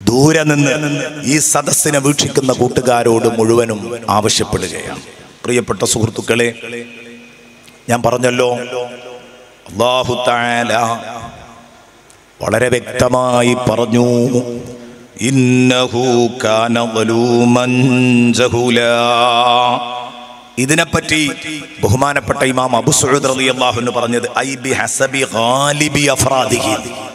ദൂരെ നിന്ന് ഈ സദസ്സിനെ വീക്ഷിക്കുന്ന കൂട്ടുകാരോട് മുഴുവനും ആവശ്യപ്പെടുകയാണ് പ്രിയപ്പെട്ട സുഹൃത്തുക്കളെ ഞാൻ പറഞ്ഞല്ലോ അള്ളാഹു തആല വളരെ വ്യക്തമായി പറഞ്ഞു ഇന്നഹു കാന ളലൂമൻ ജഹൂലാ ഇതിനെപ്പറ്റി ബഹുമാനപ്പെട്ട ഇമാം അബു സുഹദ് റളിയല്ലാഹു അൻഹു പറഞ്ഞത് ഐ ബി ഹസബി ഗാലിബി അഫ്രാദിഹി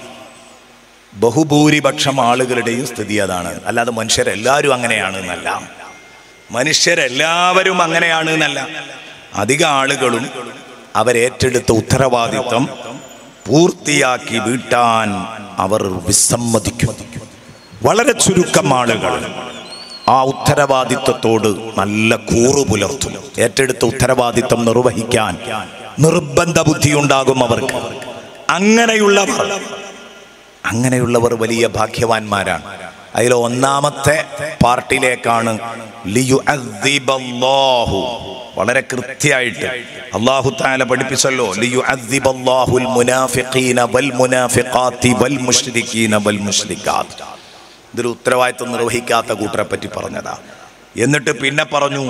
ബഹുഭൂരിപക്ഷം ആളുകളുടെയും സ്ഥിതി അതാണ് അല്ലാതെ മനുഷ്യരെല്ലാവരും അങ്ങനെയാണ് എന്നല്ല മനുഷ്യരെല്ലാവരും അങ്ങനെയാണ് എന്നല്ല അധിക ആളുകളും അവരേറ്റെടുത്ത ഉത്തരവാദിത്വം പൂർത്തിയാക്കി വീട്ടാൻ അവർ വിസമ്മതിക്കും വളരെ ചുരുക്കം ആളുകൾ ആ ഉത്തരവാദിത്വത്തോട് നല്ല കൂറു പുലർത്തും ഏറ്റെടുത്ത ഉത്തരവാദിത്വം നിർവഹിക്കാൻ നിർബന്ധ ബുദ്ധിയുണ്ടാകും അവർക്ക് അങ്ങനെയുള്ളവർ അങ്ങനെയുള്ളവർ വലിയ ഭാഗ്യവാന്മാരാണ് അതിൽ ഒന്നാമത്തെ പാർട്ടിയിലേക്കാണ് ലിയുഅദ്ദിബല്ലാഹു. വളരെ കൃത്യമായിട്ട് അള്ളാഹു താല പഠിപ്പിച്ചല്ലോ ലിയുഅദ്ദിബല്ലാഹുൽ മുനാഫിഖീന വൽ മുനാഫിഖാത്തി വൽ മുശ്രിക്കീന വൽ മുശ്രിക്കാത്ത് ഇതൊരു ഉത്തരവാദിത്വം നിർവഹിക്കാത്ത കൂട്ടരെ പറ്റി പറഞ്ഞതാ എന്നിട്ട് പിന്നെ പറഞ്ഞു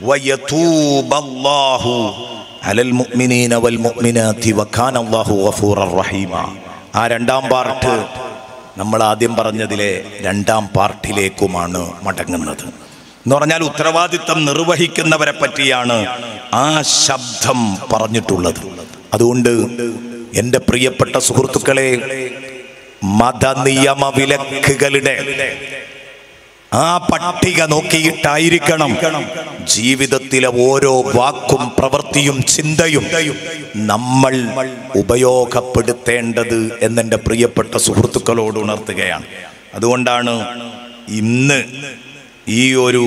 വയതൂബല്ലാഹു അലൽ മുഅ്മിനീന വൽ മുഅ്മിനാത്തി വകാന അല്ലാഹു ഗഫൂറർ റഹീമ ആ രണ്ടാം പാർട്ട് നമ്മൾ ആദ്യം പറഞ്ഞതിലെ രണ്ടാം പാർട്ടിലേക്കുമാണ് മടങ്ങുന്നത് എന്ന് പറഞ്ഞാൽ ഉത്തരവാദിത്തം നിർവഹിക്കുന്നവരെ പറ്റിയാണ് ആ ശബ്ദം പറഞ്ഞിട്ടുള്ളത് അതുകൊണ്ട് എൻ്റെ പ്രിയപ്പെട്ട സുഹൃത്തുക്കളെ മതനിയമ വിലക്കുകളുടെ ആ പട്ടിക നോക്കിയിട്ടായിരിക്കണം ജീവിതത്തിലെ ഓരോ വാക്കും പ്രവൃത്തിയും ചിന്തയും നമ്മൾ ഉപയോഗപ്പെടുത്തേണ്ടത് എന്നെൻ്റെ പ്രിയപ്പെട്ട സുഹൃത്തുക്കളോട് ഉണർത്തുകയാണ് അതുകൊണ്ടാണ് ഇന്ന് ഈ ഒരു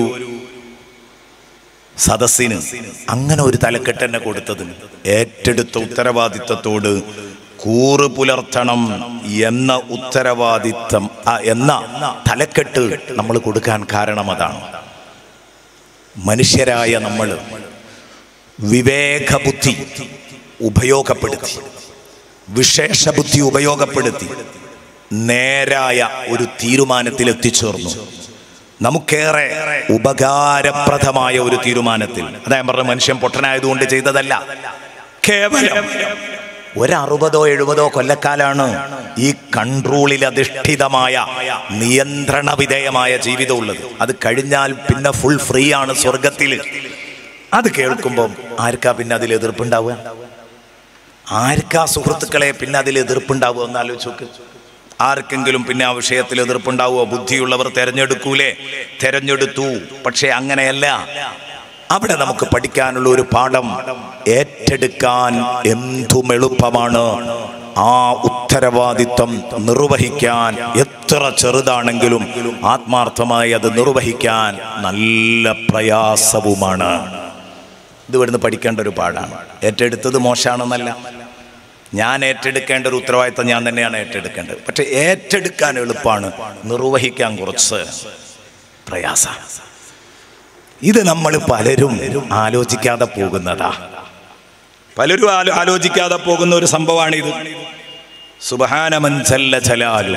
സദസ്സിന് അങ്ങനെ ഒരു തലക്കെട്ട് തന്നെ കൊടുത്തത് ഏറ്റെടുത്ത ഉത്തരവാദിത്വത്തോട് കൂറ് പുലർത്തണം എന്ന ഉത്തരവാദിത്വം ആ, എന്ന തലക്കെട്ട് നമ്മൾ കൊടുക്കാൻ കാരണം അതാണ് മനുഷ്യരായ നമ്മൾ വിവേകബുദ്ധി ഉപയോഗപ്പെടുത്തി വിശേഷബുദ്ധി ഉപയോഗപ്പെടുത്തി നേരായ ഒരു തീരുമാനത്തിൽ എത്തിച്ചേർന്നു നമുക്കേറെ ഉപകാരപ്രദമായ ഒരു തീരുമാനത്തിൽ അതാ ഞാൻ പറഞ്ഞ മനുഷ്യൻ പൊട്ടനായതുകൊണ്ട് ചെയ്തതല്ല കേവലം ഒരറുപതോ എഴുപതോ കൊല്ലക്കാലാണ് ഈ കൺട്രോളിൽ അധിഷ്ഠിതമായ നിയന്ത്രണ വിധേയമായ ജീവിതം ഉള്ളത് അത് കഴിഞ്ഞാൽ പിന്നെ ഫുൾ ഫ്രീ ആണ് സ്വർഗത്തിൽ അത് കേൾക്കുമ്പം ആർക്കാ പിന്നെ അതിൽ എതിർപ്പുണ്ടാവുക ആർക്കാ സുഹൃത്തുക്കളെ പിന്നെ അതിൽ എതിർപ്പുണ്ടാവുക എന്ന് ആലോചിച്ച് നോക്ക് ആർക്കെങ്കിലും പിന്നെ ആ വിഷയത്തിൽ എതിർപ്പുണ്ടാവുമോ ബുദ്ധിയുള്ളവർ തെരഞ്ഞെടുക്കൂലേ തെരഞ്ഞെടുത്തു പക്ഷെ അങ്ങനെയല്ല അവിടെ നമുക്ക് പഠിക്കാനുള്ള ഒരു പാഠം ഏറ്റെടുക്കാൻ എന്തും എളുപ്പമാണ് ആ ഉത്തരവാദിത്വം നിർവഹിക്കാൻ എത്ര ചെറുതാണെങ്കിലും ആത്മാർത്ഥമായി അത് നിർവഹിക്കാൻ നല്ല പ്രയാസവുമാണ് ഇത് ഇവിടുന്ന് പഠിക്കേണ്ട ഒരു പാടാണ് ഏറ്റെടുത്തത് മോശമാണെന്നല്ല ഞാൻ ഏറ്റെടുക്കേണ്ട ഒരു ഉത്തരവാദിത്തം ഞാൻ തന്നെയാണ് ഏറ്റെടുക്കേണ്ടത് പക്ഷെ ഏറ്റെടുക്കാൻ എളുപ്പമാണ് നിർവഹിക്കാൻ കുറച്ച് പ്രയാസ ഇത് നമ്മൾ പലരും ആലോചിക്കാതെ പോകുന്നതാ പലരും ആലോ- ആലോചിക്കാതെ പോകുന്ന ഒരു സംഭവമാണിത് സുബഹാനമൻ ജല്ല ജലാലു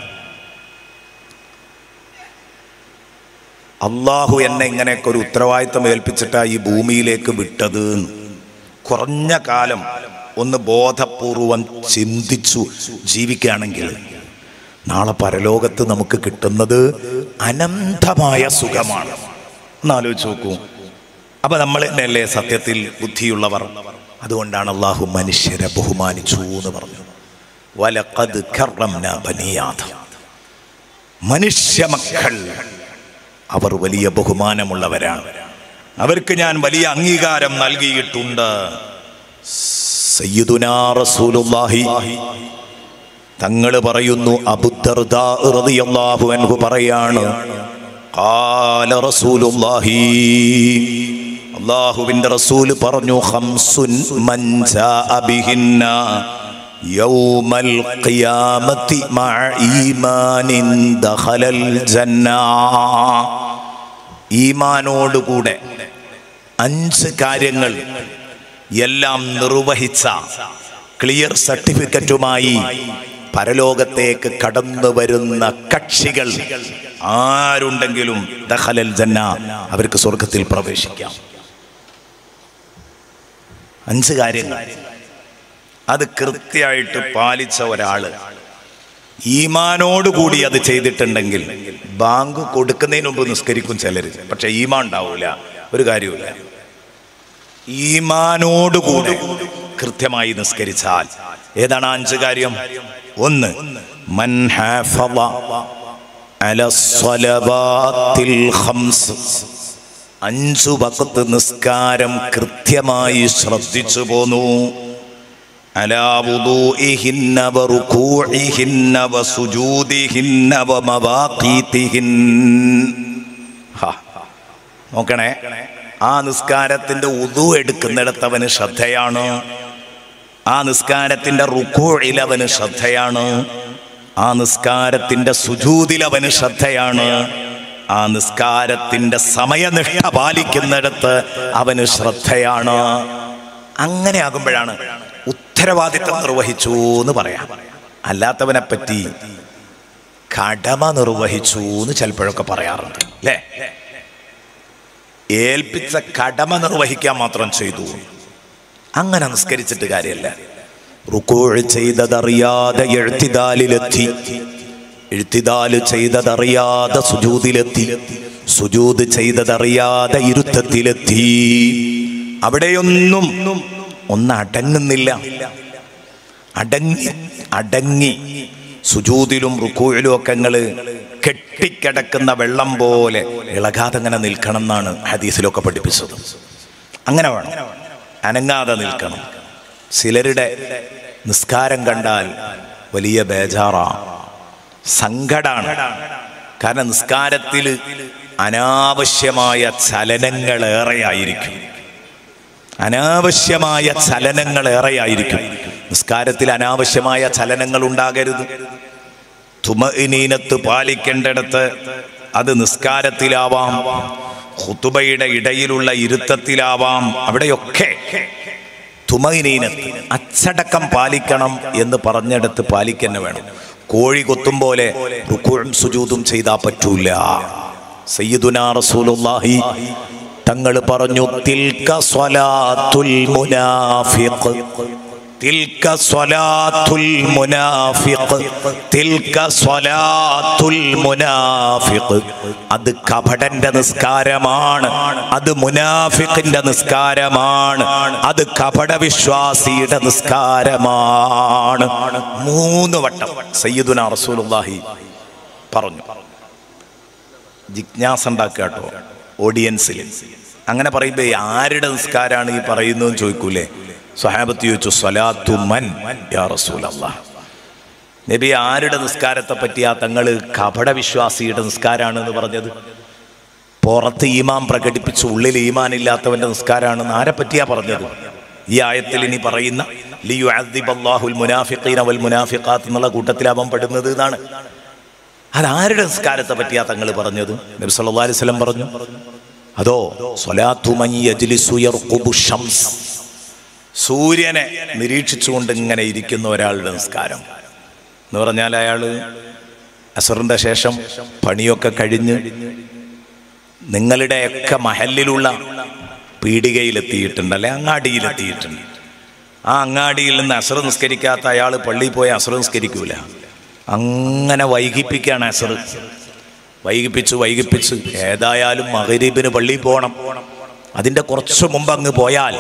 അള്ളാഹു എന്നെ ഇങ്ങനെയൊക്കെ ഒരു ഉത്തരവാദിത്തം ഏൽപ്പിച്ചിട്ടാ ഈ ഭൂമിയിലേക്ക് വിട്ടത് എന്ന്. കുറഞ്ഞ കാലം ഒന്ന് ബോധപൂർവം ചിന്തിച്ചു ജീവിക്കുകയാണെങ്കിൽ നാളെ പരലോകത്ത് നമുക്ക് കിട്ടുന്നത് അനന്തമായ സുഖമാണ് ഒന്ന് ആലോചിച്ച് നോക്കൂ അപ്പൊ നമ്മൾ തന്നെയല്ലേ സത്യത്തിൽ ബുദ്ധിയുള്ളവർ അതുകൊണ്ടാണ് അള്ളാഹു മനുഷ്യരെ ബഹുമാനിച്ചു എന്ന് പറഞ്ഞു വലഖദ് കറംനാ ബനീ ആദം മനുഷ്യ മക്കൾ അവർ വലിയ ബഹുമാനമുള്ളവരാണ് അവർക്ക് ഞാൻ വലിയ അംഗീകാരം നൽകിയിട്ടുണ്ട് സയ്യിദുനാ റസൂലുള്ളാഹി തങ്ങൾ പറയുന്നു അബുദർദാ റളിയല്ലാഹു അൻഹു പറയാണ് ഖാല റസൂലുള്ളാഹി അല്ലാഹുവിൻ്റെ റസൂൽ പറഞ്ഞു ഖംസുൻ മൻ ജാഅ ബിഹിന്ന യൗമൽ ഖിയാമത്തി മഅ ഈമാനിൻ ദഖലൽ ജന്ന ഈമാനോടുകൂടെ അഞ്ച് കാര്യങ്ങൾ എല്ലാം നിർവഹിച്ച ക്ലിയർ സർട്ടിഫിക്കറ്റുമായി പരലോകത്തേക്ക് കടന്നു വരുന്ന കക്ഷികൾ ആരുണ്ടെങ്കിലും ദഖലൽ ജന്ന അവർക്ക് സ്വർഗത്തിൽ പ്രവേശിക്കാം അഞ്ച് കാര്യങ്ങൾ അത് കൃത്യമായിട്ട് പാലിച്ച ഒരാള് ഈമാനോടുകൂടി അത് ചെയ്തിട്ടുണ്ടെങ്കിൽ ബാങ്ക് കൊടുക്കുന്നതിന് മുമ്പ് നിസ്കരിക്കും ചിലര് പക്ഷെ ഈമാൻ ഉണ്ടാവൂല ഒരു കാര്യമില്ല ഈമാനോടുകൂടെ കൃത്യമായി നിസ്കരിച്ചാൽ ഏതാണ് ആ അഞ്ച് കാര്യം ഒന്ന് മൻ ഹാഫള അല സ്വലവാത്തിൽ ഖംസ് അഞ്ചു വക്കത്ത് നിസ്കാരം കൃത്യമായി ശ്രദ്ധിച്ചു പോന്നു അലാ വുദൂഇഹിന്ന വറുകൂഇഹിന്ന വസുജൂദിഹിന്ന വമവാഖീതിഹിൻ ഹാ നോക്കണേ ആ നിസ്കാരത്തിന്റെ ഉദു എടുക്കുന്നിടത്ത് അവന് ശ്രദ്ധയാണ് ആ നിസ്കാരത്തിന്റെ റുക്കോഴിൽ അവന് ശ്രദ്ധയാണ് ആ നിസ്കാരത്തിന്റെ സുജൂതിൽ അവന് ശ്രദ്ധയാണ് ആ നിസ്കാരത്തിന്റെ സമയനിഷ്ഠ പാലിക്കുന്നിടത്ത് അവന് ശ്രദ്ധയാണ് അങ്ങനെ ആകുമ്പോഴാണ് ഉത്തരവാദിത്തം നിർവഹിച്ചു എന്ന് പറയാം അല്ലാത്തവനെ പറ്റി കടമ നിർവഹിച്ചു എന്ന് ചിലപ്പോഴൊക്കെ പറയാറുണ്ട് അല്ലേ ഏൽപ്പിച്ച കടമ നിർവഹിക്കാൻ മാത്രം ചെയ്തു അങ്ങനെ നിസ്കരിച്ചിട്ട് കാര്യമല്ല റുക്കോഴ് ചെയ്തതറിയാതെ എഴുത്തിദാലിലെത്തി എഴുത്തിദാല് ചെയ്തതറിയാതെ സുജൂതിലെത്തി സുജൂത് ചെയ്തതറിയാതെ ഇരുത്തത്തിലെത്തി അവിടെയൊന്നും ഒന്ന് അടങ്ങുന്നില്ല അടങ്ങി അടങ്ങി സുജൂതിലും റുക്കൂഴിലും ഒക്കെ നിങ്ങള് കെട്ടിക്കിടക്കുന്ന വെള്ളം പോലെ ഇളകാതെ അങ്ങനെ നിൽക്കണം എന്നാണ് ഹദീസിലൊക്കെ പഠിപ്പിച്ചത് അങ്ങനെ വേണം അനങ്ങാതെ നിൽക്കണം ചിലരുടെ നിസ്കാരം കണ്ടാൽ വലിയ ബേജാറാ സങ്കടാണ് കാരണം നിസ്കാരത്തിൽ അനാവശ്യമായ ചലനങ്ങൾ ഏറെയായിരിക്കും അനാവശ്യമായ ചലനങ്ങൾ ഏറെയായിരിക്കും നിസ്കാരത്തിൽ അനാവശ്യമായ ചലനങ്ങൾ ഉണ്ടാകരുത് തുമഇനീനത്ത് പാലിക്കേണ്ടിടത്ത് അത് നിസ്കാരത്തിലാവാം ഖുതുബയുടെ ഇടയിലുള്ള ഇരുത്തത്തിലാവാം അവിടെയൊക്കെ തുമഇനീനത്ത് അച്ചടക്കം പാലിക്കണം എന്ന് പറഞ്ഞിടത്ത് പാലിക്കന്നെ വേണം കോഴി കൊത്തും പോലെ റുക്കുഴും സുജൂതും ചെയ്താ പറ്റൂല സയ്യിദുനാ റസൂലുള്ളാഹി തങ്ങൾ പറഞ്ഞു തിൽക സ്വലാത്തുൽ മുനാഫിഖ് തിൽക സ്വലാത്തുൽ മുനാഫിഖ് തിൽക സ്വലാത്തുൽ മുനാഫിഖ് അത് കപടന്റെ നിസ്കാരമാണ് അത് മുനാഫിഖിന്റെ നിസ്കാരമാണ് അത് കപട വിശ്വാസിയുടെ നിസ്കാരമാണ് മൂന്ന് വട്ടം സയ്യിദുന റസൂലുള്ളാഹി പറഞ്ഞു ജിജ്ഞാസ ഉണ്ടാക്കുക കേട്ടോ ഓഡിയൻസിൽ അങ്ങനെ പറയുമ്പോ ആരുടെ നിസ്കാരാണ് ഈ പറയുന്നതെന്ന് ചോദിക്കൂലേ സ്വഹാബത്ത് ചോദിച്ചു സ്വലാത്തു മൻ യാ റസൂലല്ലാ നബി ആരുടെ നിസ്കാരത്തെ പറ്റിയാ തങ്ങള് കപട വിശ്വാസിയുടെ നിസ്കാരാണ് എന്ന് പറഞ്ഞത് പുറത്ത് ഈമാൻ പ്രകടിപ്പിച്ച് ഉള്ളിൽ ഈമാൻ ഇല്ലാത്തവന്റെ നിസ്കാരാണെന്ന് ആരെ പറ്റിയാ പറഞ്ഞത് ഈ ആയത്തിൽ ഇനി പറയുന്ന ലിയുഅദ്ദിബല്ലാഹുൽ മുനാഫിഖീന വൽ മുനാഫിഖാത്ത് എന്നുള്ള കൂട്ടത്തിൽ അവൻ പെടുന്നത് എന്നാണ് അതാരുടെ നിസ്കാരത്തെ പറ്റിയാ തങ്ങൾ പറഞ്ഞത് നബി സല്ലല്ലാഹു അലൈഹി വസല്ലം പറഞ്ഞു അതോ സ്വലാത്തു മൻ യജ്ലിസു യർഖുബു ഷംസ് സൂര്യനെ നിരീക്ഷിച്ചുകൊണ്ട് ഇങ്ങനെ ഇരിക്കുന്ന ഒരാളുടെ നിസ്കാരം എന്ന് പറഞ്ഞാൽ അയാൾ അസറിന്റെ ശേഷം പണിയൊക്കെ കഴിഞ്ഞ് നിങ്ങളുടെയൊക്കെ മഹലിലുള്ള പീടികയിലെത്തിയിട്ടുണ്ട് അല്ലെ അങ്ങാടിയിലെത്തിയിട്ടുണ്ട് ആ അങ്ങാടിയിൽ നിന്ന് അസർ നിസ്കരിക്കാത്ത അയാൾ പള്ളിയിൽ പോയി അസർ നിസ്കരിക്കൂല അങ്ങനെ വൈകിപ്പിക്കുകയാണ് അസർ വൈകിപ്പിച്ച് വൈകിപ്പിച്ച് ഏതായാലും മകരീബിന് പള്ളിയിൽ പോകണം അതിന്റെ കുറച്ച് മുമ്പ് അങ്ങ് പോയാൽ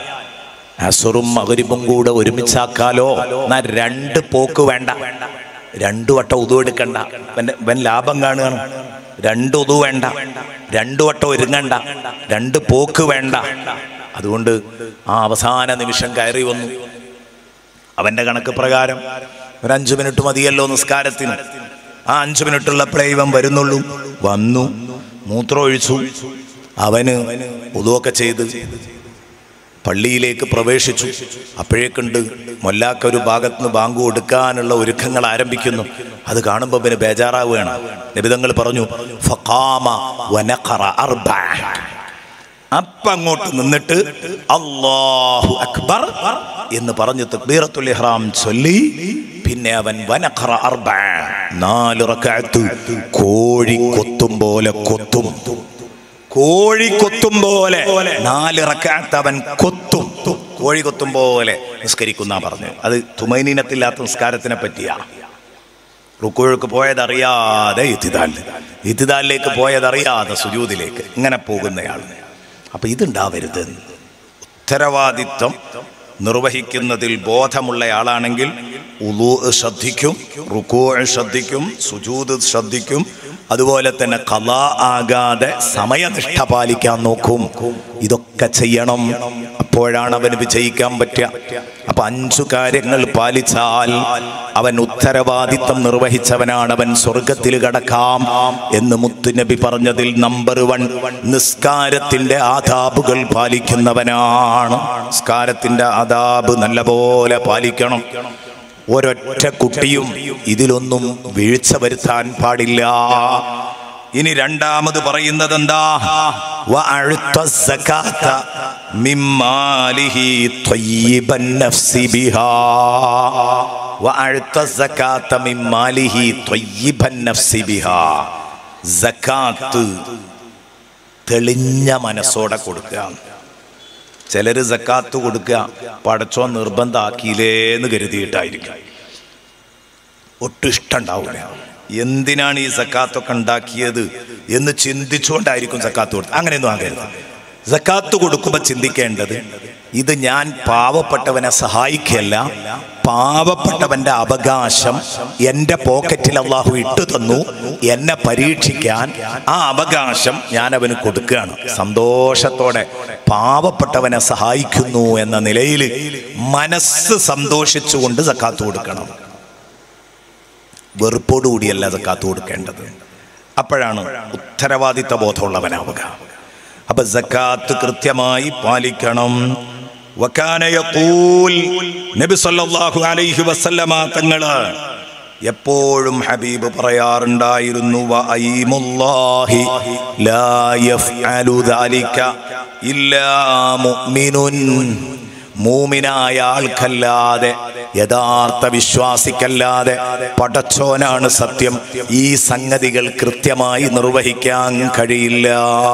അസറും മകരിബും കൂടെ ഒരുമിച്ചാക്കാലോ എന്നാ രണ്ട് പോക്ക് വേണ്ട രണ്ടു വട്ടം ഉതു എടുക്കണ്ട ഇവന്റെ- ഇവൻ ലാഭം കാണുകയാണ് രണ്ട് ഉതു വേണ്ട രണ്ടു വട്ടം ഒരുങ്ങണ്ട രണ്ട് പോക്ക് വേണ്ട അതുകൊണ്ട് ആ അവസാന നിമിഷം കയറി വന്നു അവന്റെ കണക്ക് പ്രകാരം ഒരു അഞ്ചു മിനിറ്റ് മതിയല്ലോ നിസ്കാരത്തിന് ആ അഞ്ചു മിനിറ്റുള്ളപ്പോഴേ ഇവൻ വരുന്നുള്ളൂ വന്നു മൂത്രം ഒഴിച്ചു അവന് ഉതുവൊക്കെ ചെയ്ത് പള്ളിയിലേക്ക് പ്രവേശിച്ചു അപ്പോഴേക്കുണ്ട് മൊല്ലാക്ക ഒരു ഭാഗത്ത് നിന്ന് ബാങ്ക് കൊടുക്കാനുള്ള ഒരുക്കങ്ങൾ ആരംഭിക്കുന്നു അത് കാണുമ്പോൾ പിന്നെ ബേജാറാവുകയാണ് നിബിതങ്ങൾ പറഞ്ഞു ഫഖാമ വനഖറ അർബഅ. അപ്പൊ അങ്ങോട്ട് നിന്നിട്ട് അല്ലാഹു അക്ബർ എന്ന് പറഞ്ഞ് തക്ബീറത്തുൽ ഇഹ്റാം ചൊല്ലി പിന്നെ അവൻ വനഖറ അർബ നാല് റക്അത്ത് കോഴി കൊത്തും പോലെ കൊത്തും കോഴി കൊത്തും പോലെ നാല് റക്അത്ത് അവൻ കൊത്തും കോഴി കൊത്തും പോലെ നിസ്കരിക്കുന്ന പറഞ്ഞു അത് തുമൈനീനത്തില്ലാത്ത നിസ്കാരത്തിനെ പറ്റിയാ റുക്കോഴക്ക് പോയതറിയാതെ ഇത്തിദാൽ ഇത്തിദാലിലേക്ക് പോയതറിയാതെ സുജൂദിലേക്ക് ഇങ്ങനെ പോകുന്നയാൾ അപ്പൊ ഇതുണ്ടാവരുത് ഉത്തരവാദിത്വം നിർവഹിക്കുന്നതിൽ ബോധമുള്ളയാളാണെങ്കിൽ ഉലു ശ്രദ്ധിക്കും റുക്കോ ശ്രദ്ധിക്കും സുജൂദ് ശ്രദ്ധിക്കും അതുപോലെ തന്നെ കല ആകാതെ സമയനിഷ്ഠ പാലിക്കാൻ നോക്കും ഇതൊക്കെ ചെയ്യണം അപ്പോഴാണ് അവന് വിജയിക്കാൻ പറ്റുക അപ്പൊ അഞ്ചു കാര്യങ്ങൾ പാലിച്ചാൽ അവൻ ഉത്തരവാദിത്തം നിർവഹിച്ചവനാണ് അവൻ സ്വർഗത്തിൽ കടക്കാം എന്ന് മുത്തുനബി പറഞ്ഞതിൽ നമ്പർ വൺ നിസ്കാരത്തിന്റെ ആദാബുകൾ പാലിക്കുന്നവനാണ് നിസ്കാരത്തിന്റെ ആദാബ് നല്ലപോലെ പാലിക്കണം ഒരൊറ്റ കുട്ടിയും ഇതിലൊന്നും വീഴ്ച വരുത്താൻ പാടില്ല ഇനി രണ്ടാമത് പറയുന്നത് എന്താ وأعط الزكاة من ماله طيب النفس بها وأعط الزكاة من ماله طيب النفس بها സക്കാത്ത് തെളിഞ്ഞ മനസ്സോടെ കൊടുക്കുക ചിലര് സക്കാത്ത് കൊടുക്കുക പടച്ചോ നിർബന്ധമാക്കിയില്ലേന്ന് കരുതിയിട്ടായിരിക്കും ഒട്ടും ഇഷ്ടമുണ്ടാവില്ല എന്തിനാണ് ഈ സക്കാത്തൊക്കെ ഉണ്ടാക്കിയത് എന്ന് ചിന്തിച്ചുകൊണ്ടായിരിക്കും സക്കാത്ത് കൊടുത്തത് അങ്ങനെയൊന്നും ആകരുത് സക്കാത്ത് കൊടുക്കുമ്പോൾ ചിന്തിക്കേണ്ടത് ഇത് ഞാൻ പാവപ്പെട്ടവനെ സഹായിക്കല്ല പാവപ്പെട്ടവന്റെ അവകാശം എൻ്റെ പോക്കറ്റിൽ അള്ളാഹു ഇട്ടു തന്നു എന്നെ പരീക്ഷിക്കാൻ ആ അവകാശം ഞാൻ അവന് കൊടുക്കുകയാണ് സന്തോഷത്തോടെ പാവപ്പെട്ടവനെ സഹായിക്കുന്നു എന്ന നിലയിൽ മനസ്സ് സന്തോഷിച്ചുകൊണ്ട് സക്കാത്ത് കൊടുക്കണം വെറുപ്പോടുകൂടിയല്ല സക്കാത്ത് കൊടുക്കേണ്ടത് അപ്പോഴാണ് ഉത്തരവാദിത്ത ബോധമുള്ളവനാവുക അപ്പൊ സക്കാത്ത് കൃത്യമായി പാലിക്കണം വക്കാന യഖൂൽ നബി സല്ലല്ലാഹു അലൈഹി വസല്ലമ തങ്ങള് എപ്പോഴും ഹബീബ് പറയാറുണ്ടായിരുന്നു വഅയ്മുല്ലാഹി ലാ യഫ്അലു ദാലിക ഇല്ലാ മുഅ്മിനുൻ മൂമിനായ ആൾക്കല്ലാതെ യഥാർത്ഥ വിശ്വാസിക്കല്ലാതെ പടച്ചോനാണ് സത്യം ഈ സംഗതികൾ കൃത്യമായി നിർവഹിക്കാൻ കഴിയില്ല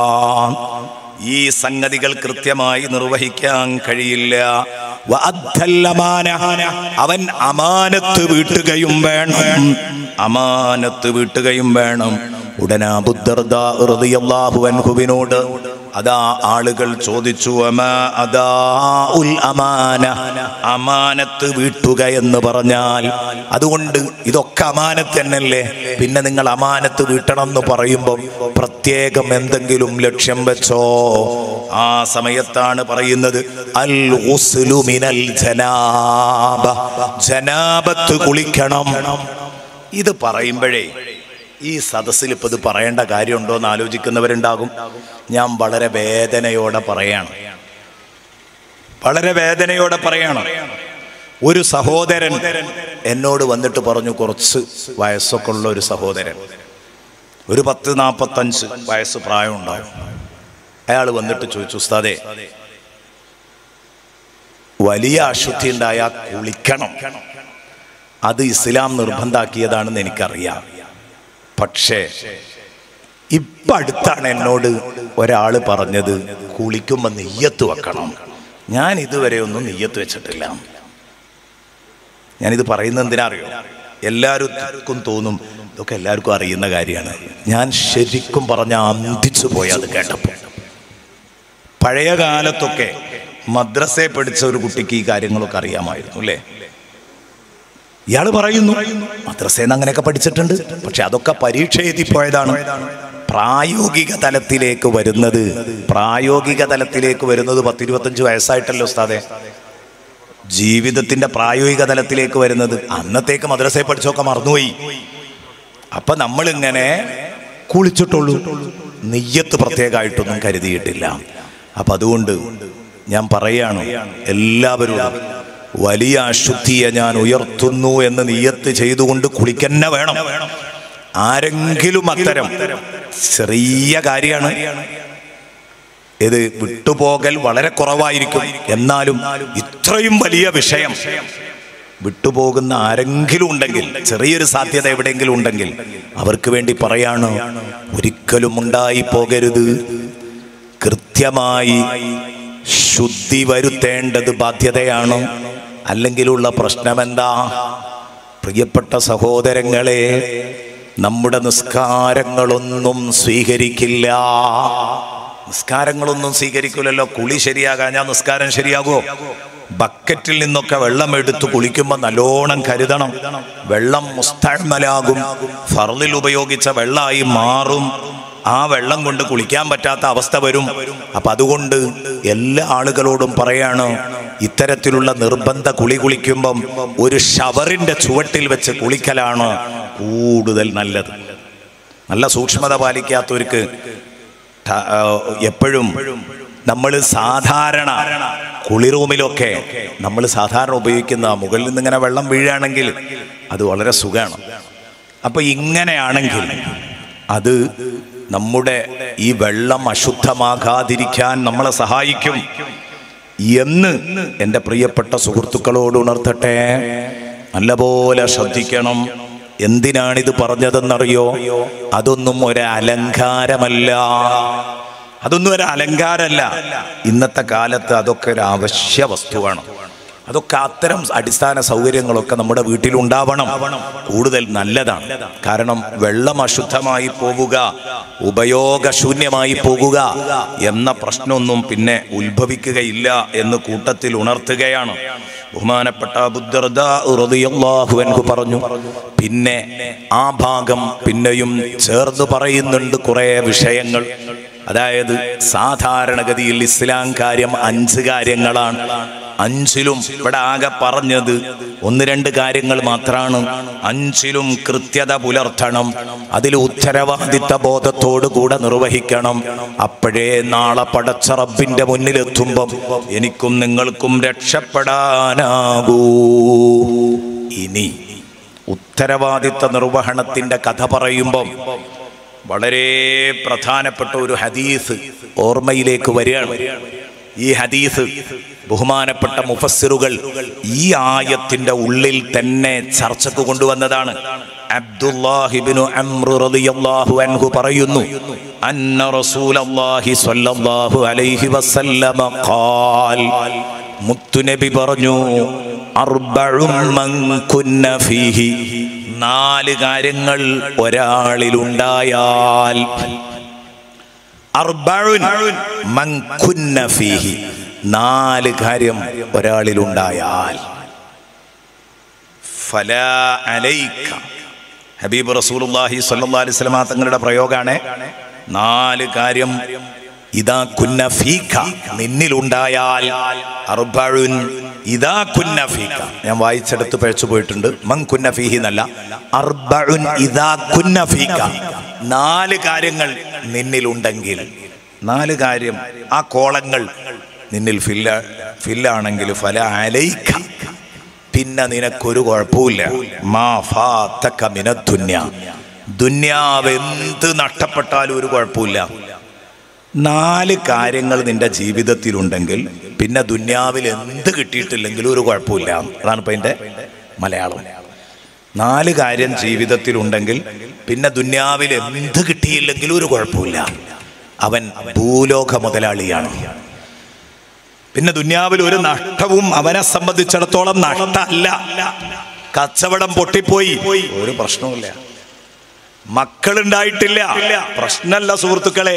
ഈ സംഗതികൾ കൃത്യമായി നിർവഹിക്കാൻ കഴിയില്ല വഅദ്ദൽ അമാന. അവൻ അമാനത്ത് വീട്ടുകയും വേണം അമാനത്ത് വീട്ടുകയും വേണം ഉടനെ അബുദ്ദർദാഹുവിനോട് അതാ ആളുകൾ ചോദിച്ചു അമാ അതാ ഉൽ അമാന അമാനത്ത് വീട്ടുക എന്ന് പറഞ്ഞാൽ അതുകൊണ്ട് ഇതൊക്കെ അമാനത്ത് തന്നെയല്ലേ പിന്നെ നിങ്ങൾ അമാനത്ത് വീട്ടണം എന്ന് പറയുമ്പം പ്രത്യേകം എന്തെങ്കിലും ലക്ഷ്യം വെച്ചോ ആ സമയത്താണ് പറയുന്നത് അൽ ഗുസ്ലു മിനൽ ജനാബ ജനാബത്ത് കുളിക്കണം ഇത് പറയുമ്പോഴേ ഈ സദസ്സിൽ ഇപ്പൊ ഇത് പറയേണ്ട കാര്യമുണ്ടോ എന്ന് ആലോചിക്കുന്നവരുണ്ടാകും ഞാൻ വളരെ വേദനയോടെ പറയാണ് വളരെ വേദനയോടെ പറയണം ഒരു സഹോദരൻ എന്നോട് വന്നിട്ട് പറഞ്ഞു കുറച്ച് വയസ്സൊക്കെ ഉള്ള ഒരു സഹോദരൻ ഒരു പത്ത് നാൽപ്പത്തഞ്ച് വയസ്സ് പ്രായം ഉണ്ടാവും അയാൾ വന്നിട്ട് ചോദിച്ചു ഉസ്താദേ വലിയ അശുദ്ധി ഉണ്ടായാൽ കുളിക്കണം അത് ഇസ്ലാം നിർബന്ധാക്കിയതാണെന്ന് എനിക്കറിയാം പക്ഷേ ഇപ്പൊ അടുത്താണ് എന്നോട് ഒരാള് പറഞ്ഞത് കുളിക്കുമ്പോ നെയ്യത്ത് വെക്കണം ഞാൻ ഇതുവരെ ഒന്നും നെയ്യത്ത് വെച്ചിട്ടില്ല ഞാനിത് പറയുന്നത് എന്തിനാ അറിയോ എല്ലാവർക്കും തോന്നും ഇതൊക്കെ എല്ലാവർക്കും അറിയുന്ന കാര്യമാണ് ഞാൻ ശരിക്കും പറഞ്ഞ അന്തിച്ചു പോയി അത് കേട്ടപ്പോൾ പഴയ കാലത്തൊക്കെ മദ്രസയെ പഠിച്ച ഒരു കുട്ടിക്ക് ഈ കാര്യങ്ങളൊക്കെ അറിയാമായിരുന്നു അല്ലേ ഇയാൾ പറയുന്നു മദ്രസേന്ന് അങ്ങനെയൊക്കെ പഠിച്ചിട്ടുണ്ട് പക്ഷെ അതൊക്കെ പരീക്ഷ എഴുതി പോയതാണ് പ്രായോഗിക തലത്തിലേക്ക് വരുന്നത് പ്രായോഗിക തലത്തിലേക്ക് വരുന്നത് പത്തിരുപത്തഞ്ച് വയസ്സായിട്ടല്ലോ ഉസ്താദെ ജീവിതത്തിന്റെ പ്രായോഗിക തലത്തിലേക്ക് വരുന്നത് അന്നത്തേക്ക് മദ്രസയെ പഠിച്ചൊക്കെ മറന്നുപോയി അപ്പൊ നമ്മളിങ്ങനെ കുളിച്ചിട്ടുള്ളൂ നെയ്യത്ത് പ്രത്യേകമായിട്ടൊന്നും കരുതിയിട്ടില്ല അപ്പൊ അതുകൊണ്ട് ഞാൻ പറയാണ് എല്ലാവരും വലിയ അശുദ്ധിയെ ഞാൻ ഉയർത്തുന്നു എന്ന് നിയത്ത് ചെയ്തുകൊണ്ട് കുളിക്കന്നെ വേണം ആരെങ്കിലും അത്തരം ചെറിയ കാര്യമാണ് ഇത് വിട്ടുപോകൽ വളരെ കുറവായിരിക്കും എന്നാലും ഇത്രയും വലിയ വിഷയം വിട്ടുപോകുന്ന ആരെങ്കിലും ഉണ്ടെങ്കിൽ ചെറിയൊരു സാധ്യത എവിടെയെങ്കിലും ഉണ്ടെങ്കിൽ അവർക്ക് വേണ്ടി പറയാണ് ഒരിക്കലും ഉണ്ടായി പോകരുത് കൃത്യമായി ശുദ്ധി വരുത്തേണ്ടത് ബാധ്യതയാണ് അല്ലെങ്കിലുള്ള പ്രശ്നമെന്താ പ്രിയപ്പെട്ട സഹോദരങ്ങളെ നമ്മുടെ നിസ്കാരങ്ങളൊന്നും സ്വീകരിക്കില്ല നിസ്കാരങ്ങളൊന്നും സ്വീകരിക്കില്ലല്ലോ കുളി ശരിയാകാൻ ഞാൻ നിസ്കാരം ശരിയാകുമോ ബക്കറ്റിൽ നിന്നൊക്കെ വെള്ളം എടുത്ത് കുളിക്കുമ്പോൾ നല്ലോണം കരുതണം വെള്ളം മുസ്തമലാകും ഫർദിൽ ഉപയോഗിച്ച വെള്ളമായി മാറും ആ വെള്ളം കൊണ്ട് കുളിക്കാൻ പറ്റാത്ത അവസ്ഥ വരും അപ്പൊ അതുകൊണ്ട് എല്ലാ ആളുകളോടും പറയാണ് ഇത്തരത്തിലുള്ള നിർബന്ധ കുളി കുളിക്കുമ്പം ഒരു ഷവറിന്റെ ചുവട്ടിൽ വെച്ച് കുളിക്കലാണ് കൂടുതൽ നല്ലത് നല്ല സൂക്ഷ്മത പാലിക്കാത്തവർക്ക് ത- ആ, എപ്പോഴും നമ്മൾ സാധാരണ കുളി റൂമിലൊക്കെ നമ്മൾ സാധാരണ ഉപയോഗിക്കുന്ന മുകളിൽ നിന്ന് ഇങ്ങനെ വെള്ളം വീഴുകയാണെങ്കിൽ അത് വളരെ സുഖമാണ് അപ്പൊ ഇങ്ങനെയാണെങ്കിൽ അത് നമ്മുടെ ഈ വെള്ളം അശുദ്ധമാകാതിരിക്കാൻ നമ്മളെ സഹായിക്കും എന്ന് എൻ്റെ പ്രിയപ്പെട്ട സുഹൃത്തുക്കളോട് ഉണർത്തട്ടെ നല്ലപോലെ ശ്രദ്ധിക്കണം എന്തിനാണിത് പറഞ്ഞതെന്നറിയോ അതൊന്നും ഒരു അലങ്കാരമല്ല അതൊന്നും ഒരു അലങ്കാരമല്ല ഇന്നത്തെ കാലത്ത് അതൊക്കെ ഒരു അവശ്യ വസ്തുവാണ് അതൊക്കെ അത്തരം അടിസ്ഥാന സൗകര്യങ്ങളൊക്കെ നമ്മുടെ വീട്ടിലുണ്ടാവണം കൂടുതൽ നല്ലതാണ് കാരണം വെള്ളം അശുദ്ധമായി പോവുക ഉപയോഗശൂന്യമായി പോകുക എന്ന പ്രശ്നമൊന്നും പിന്നെ ഉത്ഭവിക്കുകയില്ല എന്ന് കൂട്ടത്തിൽ ഉണർത്തുകയാണ് ബഹുമാനപ്പെട്ട ബുദ്ധർദാഹു പറഞ്ഞു പിന്നെ ആ ഭാഗം പിന്നെയും ചേർന്ന് പറയുന്നുണ്ട് കുറെ വിഷയങ്ങൾ അതായത് സാധാരണഗതിയിൽ ഇസ്ലാം കാര്യം അഞ്ച് കാര്യങ്ങളാണ് അഞ്ചിലും ഇവിടെ ആകെ പറഞ്ഞത് ഒന്ന് രണ്ട് കാര്യങ്ങൾ മാത്രമാണ് അഞ്ചിലും കൃത്യത പുലർത്തണം അതിൽ ഉത്തരവാദിത്ത ബോധത്തോടു കൂടെ നിർവഹിക്കണം അപ്പോഴേ നാളെ പടച്ച റബ്ബിന്റെ മുന്നിലെത്തുമ്പം എനിക്കും നിങ്ങൾക്കും രക്ഷപ്പെടാനാകൂ ഇനി ഉത്തരവാദിത്ത നിർവഹണത്തിന്റെ കഥ പറയുമ്പം വളരെ പ്രധാനപ്പെട്ട ഒരു ഹദീസ് ഓർമ്മയിലേക്ക് വരികയാണ് ഈ ഹദീസ് ബഹുമാനപ്പെട്ട മുഫസ്സിറുകൾ ഈ ആയത്തിന്റെ ഉള്ളിൽ തന്നെ ചർച്ചക്ക് കൊണ്ടുവന്നതാണ് അബ്ദുല്ലാഹിബിനു അംറു റളിയല്ലാഹു അൻഹു പറയുന്നു അന്ന റസൂലല്ലാഹി സ്വല്ലല്ലാഹു അലൈഹി വസല്ലമ ഖാൽ മുത്തുനബി പറഞ്ഞു അർബഉം മൻ കുന്ന ഫീഹി നാല് കാര്യങ്ങൾ ഒരാളിലുണ്ടായാൽ അർബഉൻ മൻ കുന്ന ഫീഹി നാല് കാര്യം ഒരാളിലുണ്ടായാൽ ഫലാ അലൈക ഹബീബ് റസൂലുള്ളാഹി സ്വല്ലല്ലാഹി അലൈഹി വസല്ലമ തങ്ങളുടെ പ്രയോഗമാണ് നാല് കാര്യം ഇതാ കുന്ന ഫീക നിന്നിലുണ്ടായാൽ അർബഉൻ ഇതാ കുന്ന ഫീക ഞാൻ വായിച്ചെടുത്ത് പഴച്ചു പോയിട്ടുണ്ട് മൻ കുന്ന ഫീഹി എന്നല്ല അർബഉൻ ഇതാ കുന്ന ഫീക നാല് കാര്യങ്ങൾ നിന്നിലുണ്ടെങ്കിൽ നാല് കാര്യം ആ കോളങ്ങൾ നിന്നിൽ ഫില്ല ഫില്ലാണെങ്കിൽ ഫല അലൈക്ക പിന്നെ നിനക്കൊരു കുഴപ്പമില്ല മാ ഫാത്തക മിന ദുന്യ ദുന്യാവ് എന്ത് നഷ്ടപ്പെട്ടാലും ഒരു കുഴപ്പമില്ല നാല് കാര്യങ്ങൾ നിന്റെ ജീവിതത്തിലുണ്ടെങ്കിൽ പിന്നെ ദുന്യാവിൽ എന്ത് കിട്ടിയിട്ടില്ലെങ്കിലും ഒരു കുഴപ്പമില്ല അതാണ് ഇപ്പൊ അതിന്റെ മലയാളം നാല് കാര്യം ജീവിതത്തിലുണ്ടെങ്കിൽ പിന്നെ ദുന്യാവിൽ എന്ത് കിട്ടിയില്ലെങ്കിലും ഒരു കുഴപ്പമില്ല അവൻ ഭൂലോക മുതലാളിയാണ് പിന്നെ ദുന്യാവിൽ ഒരു നഷ്ടവും അവനെ സംബന്ധിച്ചിടത്തോളം നഷ്ടമല്ല കച്ചവടം പൊട്ടിപ്പോയി ഒരു പ്രശ്നവുമില്ല മക്കളുണ്ടായിട്ടില്ല പ്രശ്നമല്ല സുഹൃത്തുക്കളെ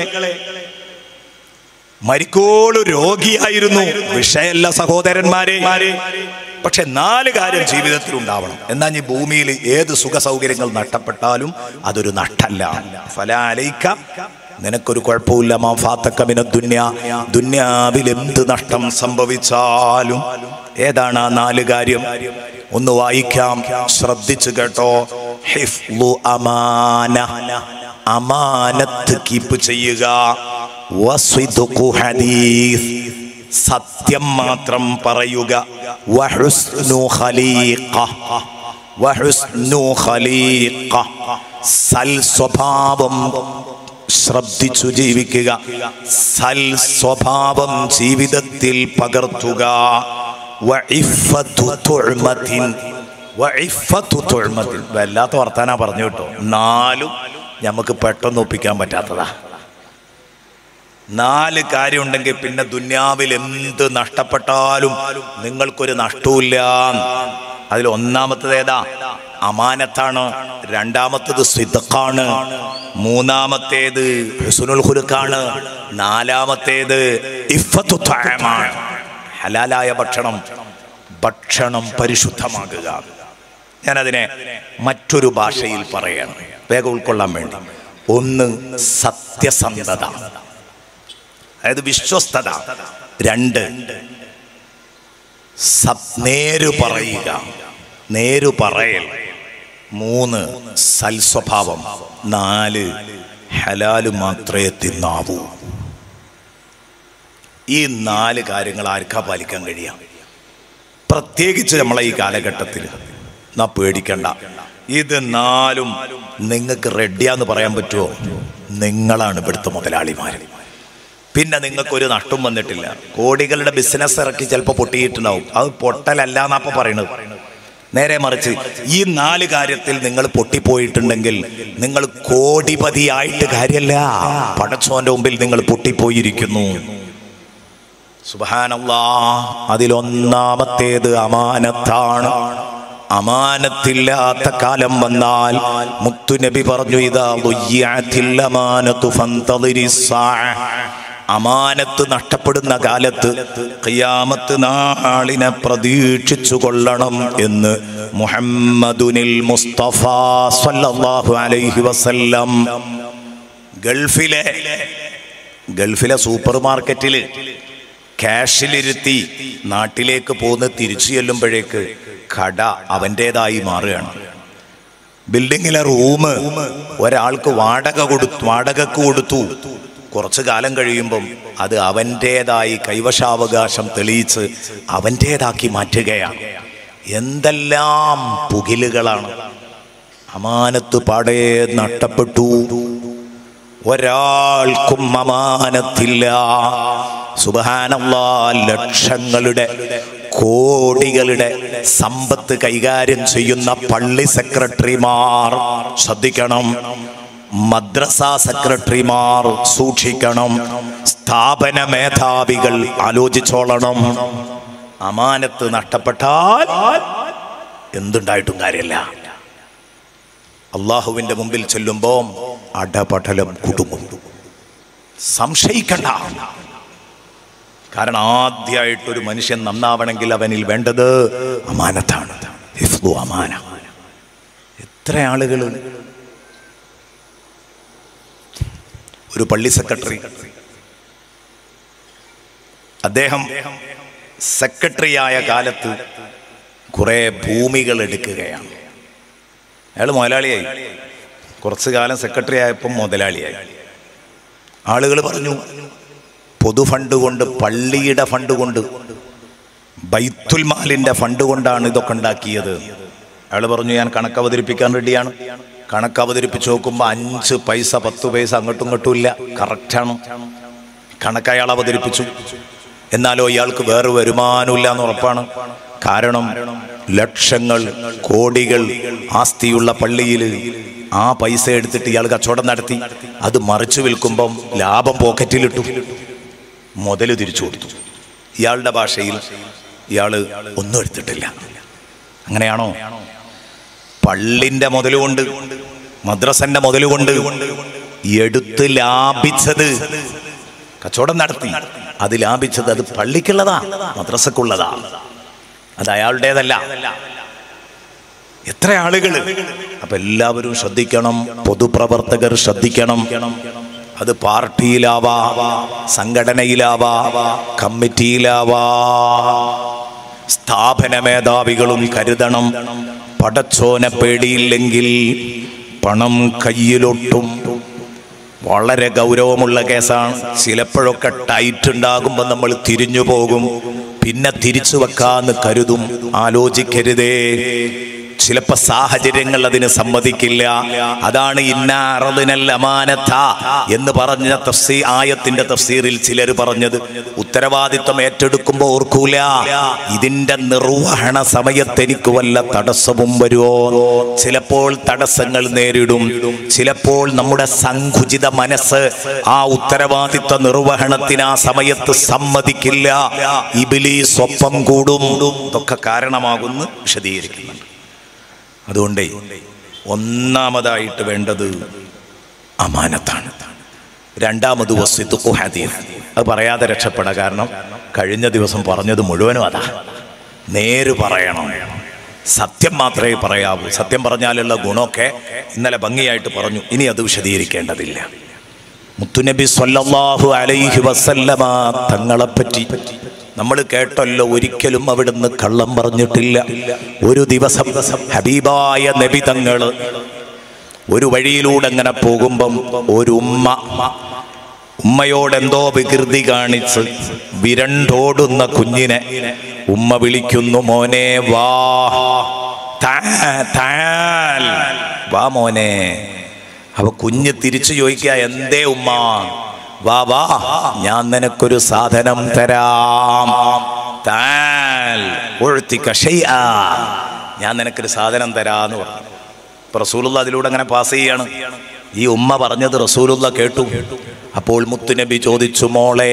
മരിക്കോളു രോഗിയായിരുന്നു വിഷയല്ല സഹോദരന്മാരെ പക്ഷെ നാല് കാര്യം ജീവിതത്തിൽ ഉണ്ടാവണം എന്നാ ഈ ഭൂമിയിൽ ഏത് സുഖ സൗകര്യങ്ങൾ നഷ്ടപ്പെട്ടാലും അതൊരു നഷ്ടല്ല ഫലാലയിക്ക നിനക്കൊരു കുഴപ്പമില്ല മാ ഫാത്തക്കമിന ദുന്യ ദുന്യാവിൽ എന്ത് നഷ്ടം സംഭവിച്ചാലും ഏതാണ് ആ നാല് കാര്യം ഒന്ന് വായിക്കാം ശ്രദ്ധിച്ചു കേട്ടോ ഹിഫ്ലു അമാന അമാനത്ത് കീപ്പ് ചെയ്യുക വസ്വിദുഖു ഹദീസ് സത്യം മാത്രം പറയുക വഹുസ്നു ഖലീഖ വഹുസ്നു ഖലീഖ സൽ സ്വഭാവം ശ്രദ്ധിച്ചു ജീവിക്കുക സൽ സ്വഭാവം ജീവിതത്തിൽ പകർത്തുക വഇഫ്ഫത്തു തുഅ്മത്തിൻ. വഇഫ്ഫത്തു തുഅ്മത്തിൻ. വല്ലാത്ത വർത്താനാ പറഞ്ഞു കേട്ടോ നാലും നമുക്ക് പെട്ടെന്ന് ഒപ്പിക്കാൻ പറ്റാത്തതാ നാല് കാര്യം ഉണ്ടെങ്കിൽ പിന്നെ ദുന്യാവിൽ എന്ത് നഷ്ടപ്പെട്ടാലും നിങ്ങൾക്കൊരു നഷ്ടവുമില്ല അതിൽ ഒന്നാമത്തത് ഏതാ അമാനത്താണ് രണ്ടാമത്തത് സിദ്ദഖാണ് മൂന്നാമത്തേത് ഹുസ്നുൽ ഖുലുഖാണ് നാലാമത്തേത് ഇഫ്ഫത്തു ത്വഅമാണ് ഹലാലായ ഭക്ഷണം ഭക്ഷണം പരിശുദ്ധമാകുക ഞാനതിനെ മറ്റൊരു ഭാഷയിൽ പറയണം വേഗം ഉൾക്കൊള്ളാൻ വേണ്ടി ഒന്ന് സത്യസന്ധത അതായത് വിശ്വസ്തത രണ്ട് സത് നേരു പറയുക നേരു പറയൽ മൂന്ന് സൽസ്വഭാവം നാല് ഹലാല് മാത്രമേ തിന്നാവൂ ഈ നാല് കാര്യങ്ങൾ ആർക്കാ പാലിക്കാൻ കഴിയാം പ്രത്യേകിച്ച് നമ്മളെ ഈ കാലഘട്ടത്തിൽ നാ പേടിക്കണ്ട ഇത് നാലും നിങ്ങൾക്ക് റെഡിയാന്ന് പറയാൻ പറ്റുമോ നിങ്ങളാണ് ഇവിടുത്തെ മുതലാളിമാർ പിന്നെ നിങ്ങൾക്ക് ഒരു നഷ്ടം വന്നിട്ടില്ല കോടികളുടെ ബിസിനസ് ഇറക്കി ചിലപ്പോൾ പൊട്ടിയിട്ടുണ്ടാവും അത് പൊട്ടലല്ല എന്നാപ്പ പറയണത് നേരെ മറിച്ച് ഈ നാല് കാര്യത്തിൽ നിങ്ങൾ പൊട്ടിപ്പോയിട്ടുണ്ടെങ്കിൽ നിങ്ങൾ കോടിപതിയായിട്ട് കാര്യമല്ല പടച്ചോന്റെ മുമ്പിൽ നിങ്ങൾ പൊട്ടിപ്പോയിരിക്കുന്നു സുബാനല്ലാ അതിലൊന്നാമത്തേത് അമാനത്താണ് അമാനത്തില്ലാത്ത കാലം വന്നാൽ മുത്തുനബി പറഞ്ഞു ഇതാ ളുയ്യഅത്തിൽ അമാനത്തു ഫന്തളിരി സ്സാഅ. അമാനത്ത് നഷ്ടപ്പെടുന്ന കാലത്ത് ഖിയാമത്ത് നാളിനെ പ്രതീക്ഷിച്ചു കൊള്ളണം എന്ന് മുഹമ്മദുനിൽ മുസ്തഫ സല്ലല്ലാഹു അലൈഹി വസല്ലം ഗൾഫിലെ ഗൾഫിലെ സൂപ്പർ മാർക്കറ്റിൽ ക്യാഷിലിരുത്തി നാട്ടിലേക്ക് പോന്ന് തിരിച്ചു ചെല്ലുമ്പോഴേക്ക് കട അവൻ്റെതായി മാറുകയാണ് ബിൽഡിങ്ങിലെ റൂം ഒരാൾക്ക് വാടക കൊടുത്തു വാടകക്ക് കൊടുത്തു കുറച്ചു കാലം കഴിയുമ്പം അത് അവൻ്റെതായി കൈവശാവകാശം തെളിയിച്ച് അവൻ്റേതാക്കി മാറ്റുകയാണ് എന്തെല്ലാം പുകിലുകളാണ് അമാനത്ത് പാടെ നഷ്ടപ്പെട്ടു ഒരാൾക്കും അമാനത്തില്ല സുബഹാനല്ലാ ലക്ഷങ്ങളുടെ കോടികളുടെ സമ്പത്ത് കൈകാര്യം ചെയ്യുന്ന പള്ളി സെക്രട്ടറിമാർ ശ്രദ്ധിക്കണം മദ്രസ സെക്രട്ടറിമാർ സൂക്ഷിക്കണം സ്ഥാപന മേധാവികൾ ആലോചിച്ചോളണം അമാനത്ത് നഷ്ടപ്പെട്ടാൽ എന്തുണ്ടായിട്ടും കാര്യമില്ല അള്ളാഹുവിന്റെ മുമ്പിൽ ചെല്ലുമ്പോ അടപടലം കുടുങ്ങും സംശയിക്കണ്ട കാരണം ആദ്യമായിട്ട് ഒരു മനുഷ്യൻ നന്നാവണമെങ്കിൽ അവനിൽ വേണ്ടത് അമാനത്താണ് ഹിഫ്ദു അമാന എത്ര ആളുകൾ ഒരു പള്ളി സെക്രട്ടറി അദ്ദേഹം സെക്രട്ടറി ആയ കാലത്ത് കുറെ ഭൂമികൾ എടുക്കുകയാണ് അയാൾ മുതലാളിയായി കുറച്ചു കാലം സെക്രട്ടറി ആയപ്പം മുതലാളിയായി ആളുകൾ പറഞ്ഞു പൊതു ഫണ്ട് കൊണ്ട് പള്ളിയുടെ ഫണ്ട് കൊണ്ട് ബൈത്തുൽ മാലിന്റെ ഫണ്ട് കൊണ്ടാണ് ഇതൊക്കെ ഉണ്ടാക്കിയത് അയാൾ പറഞ്ഞു ഞാൻ കണക്ക് അവതരിപ്പിക്കാൻ റെഡിയാണ് കണക്ക് അവതരിപ്പിച്ച് നോക്കുമ്പോൾ അഞ്ച് പൈസ പത്ത് പൈസ അങ്ങോട്ടും ഇങ്ങോട്ടും ഇല്ല കറക്റ്റാണ് കണക്ക് അയാൾ അവതരിപ്പിച്ചു എന്നാലോ ഇയാൾക്ക് വേറെ വരുമാനമില്ല എന്ന് ഉറപ്പാണ് കാരണം ലക്ഷങ്ങൾ കോടികൾ ആസ്തിയുള്ള പള്ളിയിൽ ആ പൈസ എടുത്തിട്ട് ഇയാൾ കച്ചവടം നടത്തി അത് മറിച്ചു വിൽക്കുമ്പം ലാഭം പോക്കറ്റിലിട്ടു മുതല് തിരിച്ചു കൊടുത്തു ഇയാളുടെ ഭാഷയിൽ ഇയാള് ഒന്നും എടുത്തിട്ടില്ല അങ്ങനെയാണോ പള്ളിന്റെ മുതലുകൊണ്ട് മദ്രസന്റെ മുതലുകൊണ്ട് എടുത്ത് ലാഭിച്ചത് കച്ചവടം നടത്തി അത് ലാഭിച്ചത് അത് പള്ളിക്കുള്ളതാ മദ്രസക്കുള്ളതാ അത് അയാളുടേതല്ല എത്ര ആളുകൾ അപ്പൊ എല്ലാവരും ശ്രദ്ധിക്കണം പൊതുപ്രവർത്തകർ ശ്രദ്ധിക്കണം അത് പാർട്ടിയിലാവാ സംഘടനയിലാവാ കമ്മിറ്റിയിലാവാ സ്ഥാപന മേധാവികളും കരുതണം പടച്ചോനെ പേടിയില്ലെങ്കിൽ പണം കയ്യിലൊട്ടും വളരെ ഗൗരവമുള്ള കേസാണ് ചിലപ്പോഴൊക്കെ ടൈറ്റ് ഉണ്ടാകുമ്പോൾ നമ്മൾ തിരിഞ്ഞു പോകും പിന്നെ തിരിച്ചു വെക്കാന്ന് കരുതും ആലോചിക്കരുതേ ചിലപ്പോ സാഹചര്യങ്ങൾ അതിന് സമ്മതിക്കില്ല അതാണ് ഇന്നാറതിനൽ അമാനത്ത എന്ന് പറഞ്ഞ തഫ്സീ ആയത്തിന്റെ തഫ്സീറിൽ ചിലർ പറഞ്ഞത് ഉത്തരവാദിത്വം ഏറ്റെടുക്കുമ്പോൾ ഓർക്കൂല ഇതിന്റെ നിർവഹണ സമയത്ത് എനിക്ക് വല്ല തടസ്സവും വരുമോ ചിലപ്പോൾ തടസ്സങ്ങൾ നേരിടും ചിലപ്പോൾ നമ്മുടെ സങ്കുചിത മനസ്സ് ആ ഉത്തരവാദിത്വ നിർവഹണത്തിന് ആ സമയത്ത് സമ്മതിക്കില്ല ഇബിലി സ്വപ്പം കൂടും ഇതൊക്കെ കാരണമാകുന്നു വിശദീകരിക്കുന്നുണ്ട് അതുകൊണ്ടേ ഒന്നാമതായിട്ട് വേണ്ടത് അമാനത്താണ് രണ്ടാമത് വസ്തുക്കു ഹദീസ് അത് പറയാതെ രക്ഷപ്പെടാം കാരണം കഴിഞ്ഞ ദിവസം പറഞ്ഞത് മുഴുവനും അതാ നേര് പറയണം സത്യം മാത്രമേ പറയാവൂ സത്യം പറഞ്ഞാലുള്ള ഗുണമൊക്കെ ഇന്നലെ ഭംഗിയായിട്ട് പറഞ്ഞു ഇനി അത് വിശദീകരിക്കേണ്ടതില്ല മുത്തുനബി സല്ലല്ലാഹു അലൈഹി വസല്ലമ തങ്ങളെപ്പറ്റി നമ്മൾ കേട്ടല്ലോ ഒരിക്കലും അവിടുന്ന് കള്ളം പറഞ്ഞിട്ടില്ല ഒരു ദിവസം ഹബീബായ നബി തങ്ങള് ഒരു വഴിയിലൂടെ അങ്ങനെ പോകുമ്പം ഒരു ഉമ്മ ഉമ്മയോട് എന്തോ വികൃതി കാണിച്ച് വിരണ്ടോടുന്ന കുഞ്ഞിനെ ഉമ്മ വിളിക്കുന്നു മോനെ വാ താ- താൽ. വാ മോനെ അപ്പൊ കുഞ്ഞ് തിരിച്ചു ചോദിക്കുക എന്തേ ഉമ്മ വാ വാ ഞാൻ നിനക്കൊരു സാധനം തരാം താൽ ഉഴുത്തിക്ക ഷൈആ. ഞാൻ നിനക്കൊരു സാധനം തരാന്ന് പറഞ്ഞു ഇപ്പൊ റസൂലുള്ള അതിലൂടെ അങ്ങനെ പാസ് ചെയ്യാണ് ഈ ഉമ്മ പറഞ്ഞത് റസൂലുള്ള കേട്ടു അപ്പോൾ മുത്തുനബി ചോദിച്ചു മോളെ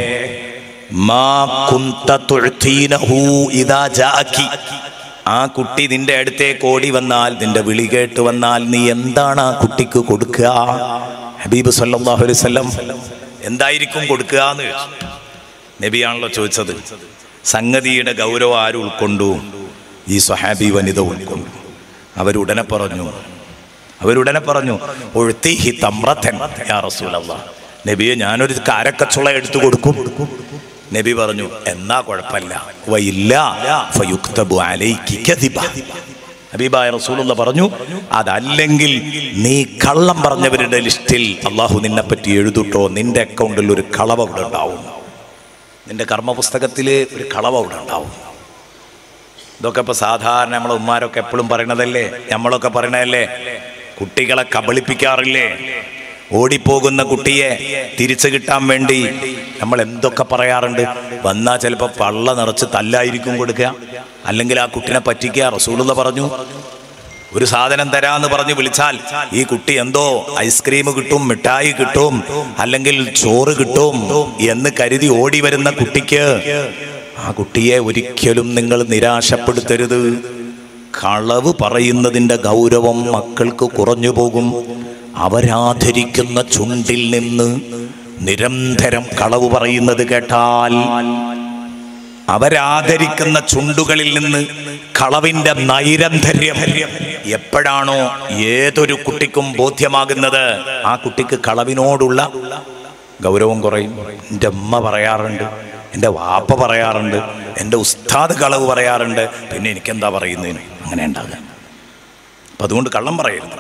മാ കുന്ത തുഴ്ത്തീനഹു ഇദാ ജാഅക്കി. ആ കുട്ടി നിന്റെ അടുത്തേക്ക് ഓടി വന്നാൽ നിന്റെ വിളി കേട്ട് വന്നാൽ നീ എന്താണ് ആ കുട്ടിക്ക് കൊടുക്കുക ഹബീബ് സല്ലല്ലാഹു അലൈഹി വസല്ലം എന്തായിരിക്കും കൊടുക്കുക എന്ന് ചോദിച്ചു നബിയാണല്ലോ ചോദിച്ചത് സംഗതിയുടെ ഗൗരവം ആര് ഉൾക്കൊണ്ടു ഈ സ്വഹാബി വനിത ഉൾക്കൊണ്ടു അവരുടനെ പറഞ്ഞു അവരുടനെ പറഞ്ഞു ഒഴുത്തിഹി തമ്രത്തൻ യാ റസൂലല്ലാ നബിയെ ഞാനൊരു കാരക്കച്ചുള എടുത്തു കൊടുക്കും നബി പറഞ്ഞു എന്നാ കുഴപ്പമില്ല വയില്ല ഫയുക്തബു അലൈക്കി കദിബ ഹബീബായ റസൂലുള്ള പറഞ്ഞു അതല്ലെങ്കിൽ നീ കള്ളം പറഞ്ഞവരുടെ ലിസ്റ്റിൽ അള്ളാഹു നിന്നെ പറ്റി എഴുതുട്ടോ നിന്റെ അക്കൗണ്ടിൽ ഒരു കളവ് അവിടെ ഉണ്ടാവും നിന്റെ കർമ്മപുസ്തകത്തിൽ ഒരു കളവ് അവിടെ ഉണ്ടാവും ഇതൊക്കെ ഇപ്പൊ സാധാരണ നമ്മളെ ഉമ്മാരൊക്കെ എപ്പോഴും പറയണതല്ലേ നമ്മളൊക്കെ പറയണതല്ലേ കുട്ടികളെ കബളിപ്പിക്കാറില്ലേ ഓടിപ്പോകുന്ന കുട്ടിയെ തിരിച്ചു കിട്ടാൻ വേണ്ടി നമ്മൾ എന്തൊക്കെ പറയാറുണ്ട് വന്നാ ചിലപ്പോൾ പള്ള നിറച്ച് തല്ലായിരിക്കും കൊടുക്കുക അല്ലെങ്കിൽ ആ കുട്ടിനെ പറ്റിക്കുക റസൂലുള്ള പറഞ്ഞു ഒരു സാധനം തരാന്ന് പറഞ്ഞ് വിളിച്ചാൽ ഈ കുട്ടി എന്തോ ഐസ്ക്രീം കിട്ടും മിഠായി കിട്ടും അല്ലെങ്കിൽ ചോറ് കിട്ടും എന്ന് കരുതി ഓടി വരുന്ന കുട്ടിക്ക് ആ കുട്ടിയെ ഒരിക്കലും നിങ്ങൾ നിരാശപ്പെടുത്തരുത് കളവ് പറയുന്നതിൻ്റെ ഗൗരവം മക്കൾക്ക് കുറഞ്ഞു പോകും അവരാധരിക്കുന്ന ചുണ്ടിൽ നിന്ന് നിരന്തരം കളവ് പറയുന്നത് കേട്ടാൽ അവരാദരിക്കുന്ന ചുണ്ടുകളിൽ നിന്ന് കളവിന്റെ നൈരന്തര്യം എപ്പോഴാണോ ഏതൊരു കുട്ടിക്കും ബോധ്യമാകുന്നത് ആ കുട്ടിക്ക് കളവിനോടുള്ള ഗൗരവം കുറയും എൻ്റെ അമ്മ പറയാറുണ്ട് എൻ്റെ വാപ്പ പറയാറുണ്ട് എൻ്റെ ഉസ്താദ് കളവ് പറയാറുണ്ട് പിന്നെ എനിക്കെന്താ പറയുന്നതിന് അങ്ങനെ ഉണ്ടാകുക അപ്പം അതുകൊണ്ട് കള്ളം പറയരുത്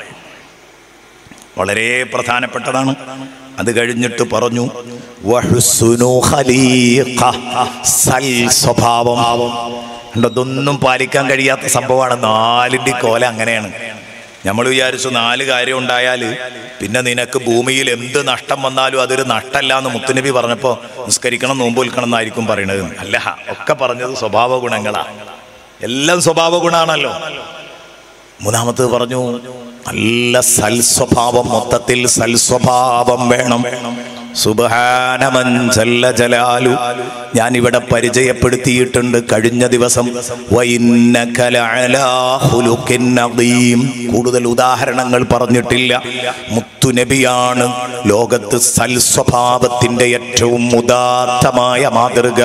വളരെ പ്രധാനപ്പെട്ടതാണ് അത് കഴിഞ്ഞിട്ട് പറഞ്ഞു വഹുസ്സുനു ഖലീഖ. സൽ സ്വഭാവം കണ്ടോ, ഇതൊന്നും പാലിക്കാൻ കഴിയാത്ത സംഭവമാണ് നാലിൻ്റെ കോല അങ്ങനെയാണ് നമ്മൾ വിചാരിച്ചു നാല് കാര്യം ഉണ്ടായാൽ പിന്നെ നിനക്ക് ഭൂമിയിൽ എന്ത് നഷ്ടം വന്നാലും അതൊരു നഷ്ടമല്ല എന്ന് മുത്തുനബി പറഞ്ഞപ്പോൾ നിസ്കരിക്കണം നോമ്പ് വിൽക്കണം എന്നായിരിക്കും പറയണത് അല്ല ഒക്കെ പറഞ്ഞത് സ്വഭാവ ഗുണങ്ങളാ എല്ലാം സ്വഭാവ ഗുണാണല്ലോ മൂന്നാമത് പറഞ്ഞു നല്ല സൽസ്വഭാവം മൊത്തത്തിൽ സൽസ്വഭാവം വേണം സുബഹാനമൻ ജല്ല ജലാലു ഞാൻ ഇവിടെ പരിചയപ്പെടുത്തിയിട്ടുണ്ട് കഴിഞ്ഞ ദിവസം വഇന്നക ലഅലാ ഖുലുഖിൻ അദീം. കൂടുതൽ ഉദാഹരണങ്ങൾ പറഞ്ഞിട്ടില്ല മുത്തുനബിയാണ് ലോകത്ത് സൽസ്വഭാവത്തിന്റെ ഏറ്റവും ഉദാത്തമായ മാതൃക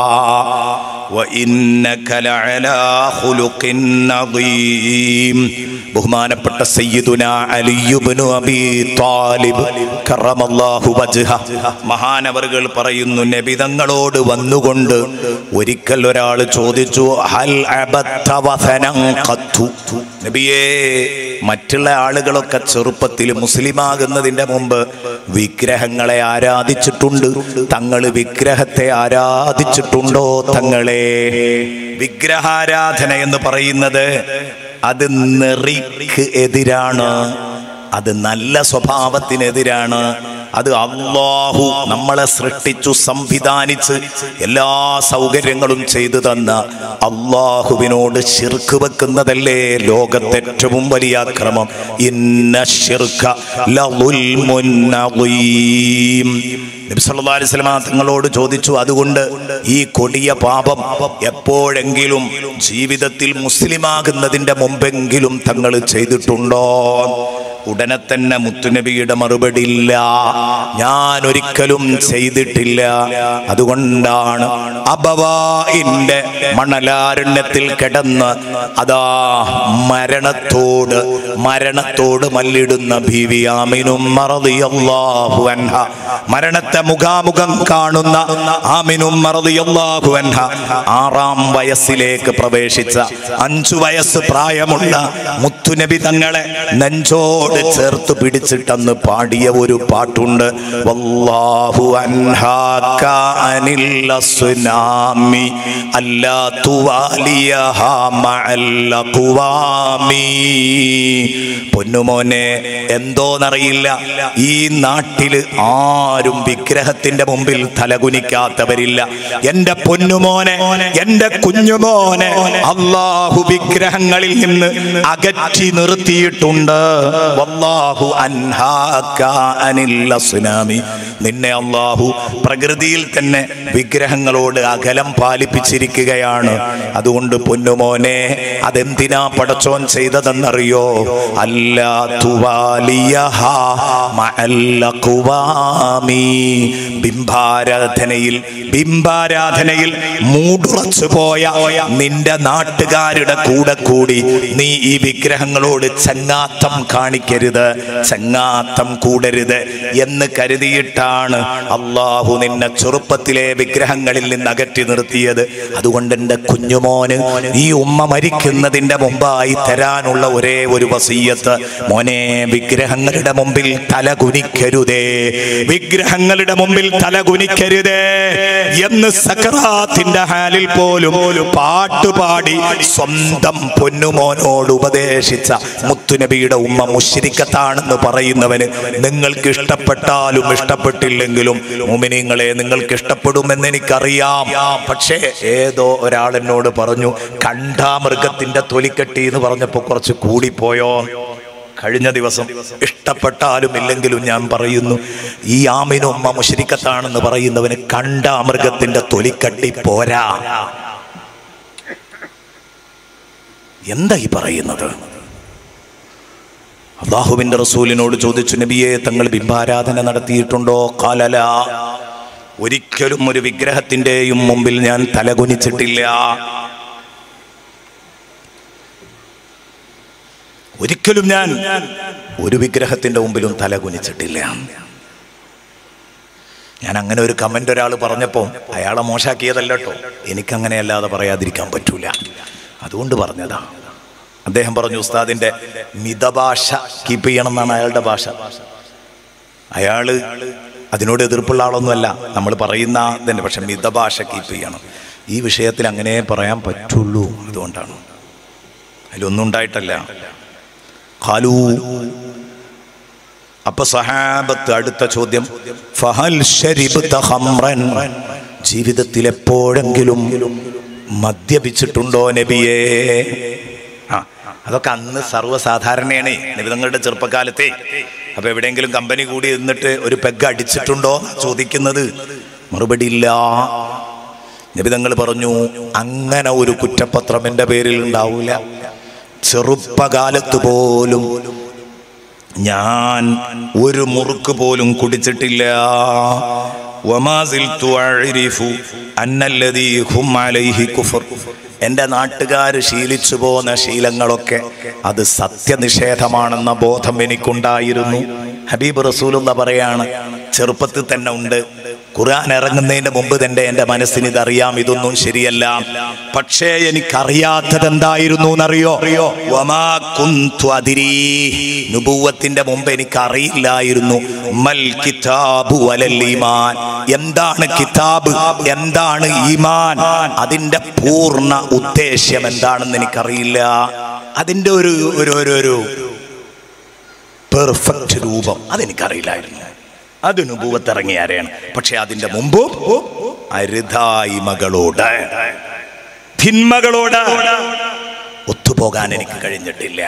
وإنك لعلى خلق عظيم ബഹുമാനപ്പെട്ട സയ്യിദുന അലിയുബ്നു അബി താലിബ് കറമല്ലാഹു വജ്ഹ മഹാനവറുകൾ പറയുന്നു നബി തങ്ങളോട് വന്നുകൊണ്ട് ഒരിക്കൽ ഒരാൾ ചോദിച്ചു ഹൽ അബത്ത വസനം ഖത്തു നബിയേ മറ്റുള്ള ആളുകളൊക്കെ ചെറുപ്പത്തിൽ മുസ്ലിമാകുന്നതിന്റെ മുമ്പ് വിഗ്രഹങ്ങളെ ആരാധിച്ചിട്ടുണ്ട് തങ്ങൾ വിഗ്രഹത്തെ ആരാധിച്ചിട്ടുണ്ടോ തങ്ങളെ വിഗ്രഹാരാധന എന്ന് പറയുന്നത് അത് നെറിക്ക് എതിരാണ് അത് നല്ല സ്വഭാവത്തിനെതിരാണ് അത് അള്ളാഹു നമ്മളെ സൃഷ്ടിച്ചു സംവിധാനിച്ച് എല്ലാ സൗകര്യങ്ങളും ചെയ്തു തന്ന അള്ളാഹുവിനോട് ശിർക്ക് വെക്കുന്നതല്ലേ ലോകത്തെ ഏറ്റവും വലിയ അക്രമം ഇന്ന ശിർക്ക ലളുൽമുൻ അളീം. നബി സല്ലല്ലാഹു അലൈഹി വസല്ലമ തങ്ങളോട് ചോദിച്ചു അതുകൊണ്ട് ഈ കൊടിയ പാപം എപ്പോഴെങ്കിലും ജീവിതത്തിൽ മുസ്ലിമാകുന്നതിന്റെ മുമ്പെങ്കിലും തങ്ങൾ ചെയ്തിട്ടുണ്ടോ ഉടനെ തന്നെ മുത്തുനബിയുടെ മറുപടി ഇല്ല ഞാൻ ഒരിക്കലും ചെയ്തിട്ടില്ല അതുകൊണ്ടാണ് അബവായിന്റെ മണലാരണ്യത്തിൽ കിടന്ന് അതാ മരണത്തോട് മരണത്തോട് മല്ലിടുന്ന ബീവിയാമിനും മറതിയല്ലാഹു അൻഹ മരണത്തെ മുഖാമുഖം കാണുന്ന ആമിനും മറതിയല്ലാഹു അൻഹ ആറാം വയസ്സിലേക്ക് പ്രവേശിച്ച അഞ്ചു വയസ്സ് പ്രായമുള്ള മുത്തുനബി തങ്ങളെ നെഞ്ചോട് ചേർത്ത് പിടിച്ചിട്ടന്ന് പാടിയ ഒരു പാട്ടുണ്ട് വല്ലാഹു അൻഹാക അനിൽ അസ്നാമി അല്ലാ തുവാലിയഹാ മഅൽ അഖ്വാമി പൊന്നുമോനെ എന്തോന്നറിയില്ല ഈ നാട്ടില് ആരും വിഗ്രഹത്തിന്റെ മുമ്പിൽ തലകുനിക്കാത്തവരില്ല എന്റെ പൊന്നുമോനെ എന്റെ കുഞ്ഞുമോനെ അള്ളാഹു വിഗ്രഹങ്ങളിൽ നിന്ന് അകറ്റി നിർത്തിയിട്ടുണ്ട് വല്ലാഹു അൻഹാക അനിൽ അസ്നാമി നിന്നെ അള്ളാഹു പ്രകൃതിയിൽ തന്നെ വിഗ്രഹങ്ങളോട് അകലം പാലിപ്പിച്ചിരിക്കുകയാണ് അതുകൊണ്ട് പൊന്നുമോനെ അതെന്തിനാ പടച്ചോൻ ചെയ്തതെന്നറിയോ അല്ല തുവാലിയഹ മഅൽ അഖ്വാമി. ബിംബാരാധനയിൽ ബിംബാരാധനയിൽ മൂടുറച്ചു പോയ നിന്റെ നാട്ടുകാരുടെ കൂടെ കൂടി നീ ഈ വിഗ്രഹങ്ങളോട് ചങ്ങാത്തം കാണിക്കരുത് ചങ്ങാത്തം കൂടരുത് എന്ന് കരുതിയിട്ടാണ് അള്ളാഹു നിന്നെ ചെറുപ്പത്തിലെ വിഗ്രഹങ്ങളിൽ നിന്ന് അകറ്റി നിർത്തിയത് അതുകൊണ്ട് എൻ്റെ കുഞ്ഞുമോന് ഈ ഉമ്മ മരിക്കുന്നതിന്റെ മുമ്പായി തരാനുള്ള ഒരേ ഒരു വസീയത്ത് മോനെ വിഗ്രഹങ്ങളുടെ മുമ്പിൽ തല കുനിക്കരുതേ വിഗ്രഹങ്ങളുടെ മുമ്പിൽ തല കുനിക്കരുതേ എന്ന് സക്രാത്തിന്റെ ഹാലിൽ പോലും പാട്ടുപാടി സ്വന്തം പൊന്നുമോനോട് ഉപദേശിച്ച മുത്തുനബിയുടെ ഉമ്മ മുഷിരിക്കത്താണെന്ന് പറയുന്നവന് നിങ്ങൾക്ക് ഇഷ്ടപ്പെട്ടാലും ഇഷ്ടപ്പെട്ടില്ലെങ്കിലും മുമിനിങ്ങളെ നിങ്ങൾക്ക് ഇഷ്ടപ്പെടുമെന്ന് എനിക്കറിയാം പക്ഷേ ഏതോ ഒരാൾ എന്നോട് പറഞ്ഞു കണ്ടാമൃഗത്തിന്റെ തൊലിക്കെട്ടി എന്ന് പറഞ്ഞപ്പോ കുറച്ച് കൂടിപ്പോയോ കഴിഞ്ഞ ദിവസം ഇഷ്ടപ്പെട്ടാലും ഇല്ലെങ്കിലും ഞാൻ പറയുന്നു ഈ ആമിനുമ്മ മുഷരിക്കത്താണെന്ന് പറയുന്നവന് കണ്ട മൃഗത്തിന്റെ തൊലിക്കട്ടി പോരാ എന്താ ഈ പറയുന്നത് അള്ളാഹുവിന്റെ റസൂലിനോട് ചോദിച്ചു നബിയെ തങ്ങൾ ബിംബാരാധന നടത്തിയിട്ടുണ്ടോ കാലല ഒരിക്കലും ഒരു വിഗ്രഹത്തിന്റെയും മുമ്പിൽ ഞാൻ തലകുനിച്ചിട്ടില്ല ഒരിക്കലും ഞാൻ ഒരു വിഗ്രഹത്തിന്റെ മുമ്പിലും തലകുനിച്ചിട്ടില്ല ഞാൻ അങ്ങനെ ഒരു കമന്റ് ഒരാൾ പറഞ്ഞപ്പോൾ അയാളെ മോശാക്കിയതല്ല കേട്ടോ എനിക്കങ്ങനെ അല്ലാതെ പറയാതിരിക്കാൻ പറ്റൂല അതുകൊണ്ട് പറഞ്ഞതാ അദ്ദേഹം പറഞ്ഞു ഉസ്താദിന്റെ മിതഭാഷ കീപ്പ് ചെയ്യണം എന്നാണ് അയാളുടെ ഭാഷ അയാള് അതിനോട് എതിർപ്പുള്ള ആളൊന്നുമല്ല നമ്മൾ പറയുന്ന തന്നെ പക്ഷെ മിതഭാഷ കീപ്പ് ചെയ്യണം ഈ വിഷയത്തിൽ അങ്ങനെ പറയാൻ പറ്റുള്ളൂ അതുകൊണ്ടാണ് അതിലൊന്നും ഉണ്ടായിട്ടല്ല ഖാലൂ അപ്പൊ സഹാബത്ത് അടുത്ത ചോദ്യം ഫഹൽ ശരിബ്ത ഖംറൻ ജീവിതത്തിൽ എപ്പോഴെങ്കിലും മദ്യപിച്ചിട്ടുണ്ടോ നബിയേ ആ അതൊക്കെ അന്ന് സർവ്വസാധാരണയാണ് നിബിതങ്ങളുടെ ചെറുപ്പകാലത്തെ അപ്പൊ എവിടെയെങ്കിലും കമ്പനി കൂടി നിന്നിട്ട് ഒരു പെഗ് അടിച്ചിട്ടുണ്ടോ ചോദിക്കുന്നത് മറുപടി ഇല്ല നിബിതങ്ങൾ പറഞ്ഞു അങ്ങനെ ഒരു കുറ്റപത്രം എൻ്റെ പേരിൽ ഉണ്ടാവൂല ചെറുപ്പകാലത്ത് പോലും ഞാൻ ഒരു മുറുക്ക് പോലും കുടിച്ചിട്ടില്ല വമാസിൽതു അഅരിഫു അന്നല്ലദീ ഹും അലൈഹി കുഫർ എൻ്റെ നാട്ടുകാർ ശീലിച്ചു പോന്ന ശീലങ്ങളൊക്കെ അത് സത്യനിഷേധമാണെന്ന ബോധം എനിക്കുണ്ടായിരുന്നു ഹബീബ് റസൂലുള്ള പറയാണ് ചെറുപ്പത്തിൽ തന്നെ ഉണ്ട് ഖുർആൻ ഇറങ്ങുന്നതിന്റെ മുമ്പ് തന്നെ എൻ്റെ മനസ്സിന് ഇതറിയാം ഇതൊന്നും ശരിയല്ല പക്ഷേ എനിക്കറിയാത്തത് എന്തായിരുന്നു എന്നറിയോ വമാ കുന്തു അദിരീ നുബുവത്തിന്റെ മുമ്പ് എനിക്ക് അറിയില്ലായിരുന്നു മൽ കിതാബു വലൽ ഈമാൻ എന്താണ് കിതാബ് എന്താണ് ഈമാൻ അതിന്റെ പൂർണ്ണ ഉദ്ദേശ്യം എന്താണെന്ന് എനിക്കറിയില്ല അതിൻ്റെ ഒരു ഒരു ഒരു ഒരു പെർഫെക്റ്റ് രൂപം അതെനിക്കറിയില്ലായിരുന്നു അത് നുപൂവത്തിറങ്ങിയ ആരെയാണ് പക്ഷെ അതിന്റെ മുമ്പ് അരുതായ്മകളോട് തിന്മകളോട് ഒത്തുപോകാൻ എനിക്ക് കഴിഞ്ഞിട്ടില്ല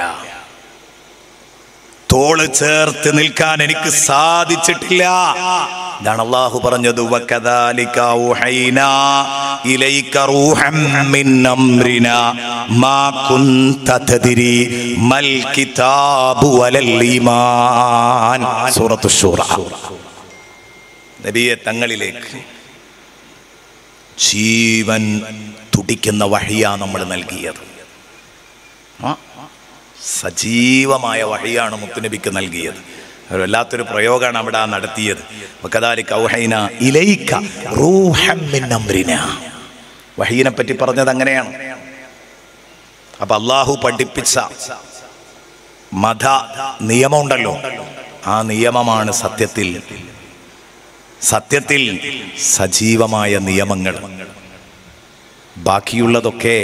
തോള് ചേർത്ത് നിൽക്കാൻ എനിക്ക് സാധിച്ചിട്ടില്ല ഇതാണ് അള്ളാഹു പറഞ്ഞത് വകദാലിക ഔഹൈനാ ഇലൈക റൂഹം മിൻ അംരിനാ മാ കുന്ത തദ്രി മൽ കിതാബു വലൽ ഈമാൻ സൂറത്തു ശൂറ നബിയെ തങ്ങളിലേക്ക് ജീവൻ തുടിക്കുന്ന വഹിയാ നമ്മൾ നൽകിയത് ആ സജീവമായ വഴിയാണ് മുത്തുനബിക്ക് നൽകിയത് ഒരു വല്ലാത്തൊരു പ്രയോഗമാണ് അവിടെ നടത്തിയത് വകദാലിക ഔഹൈന ഇലൈക റൂഹം മിൻ അംരിന വഹീനെ പറ്റി പറഞ്ഞത് അങ്ങനെയാണ് അപ്പൊ അള്ളാഹു പഠിപ്പിച്ച മത നിയമമുണ്ടല്ലോ ആ നിയമമാണ് സത്യത്തിൽ സത്യത്തിൽ സജീവമായ നിയമങ്ങൾ ബാക്കിയുള്ളതൊക്കെ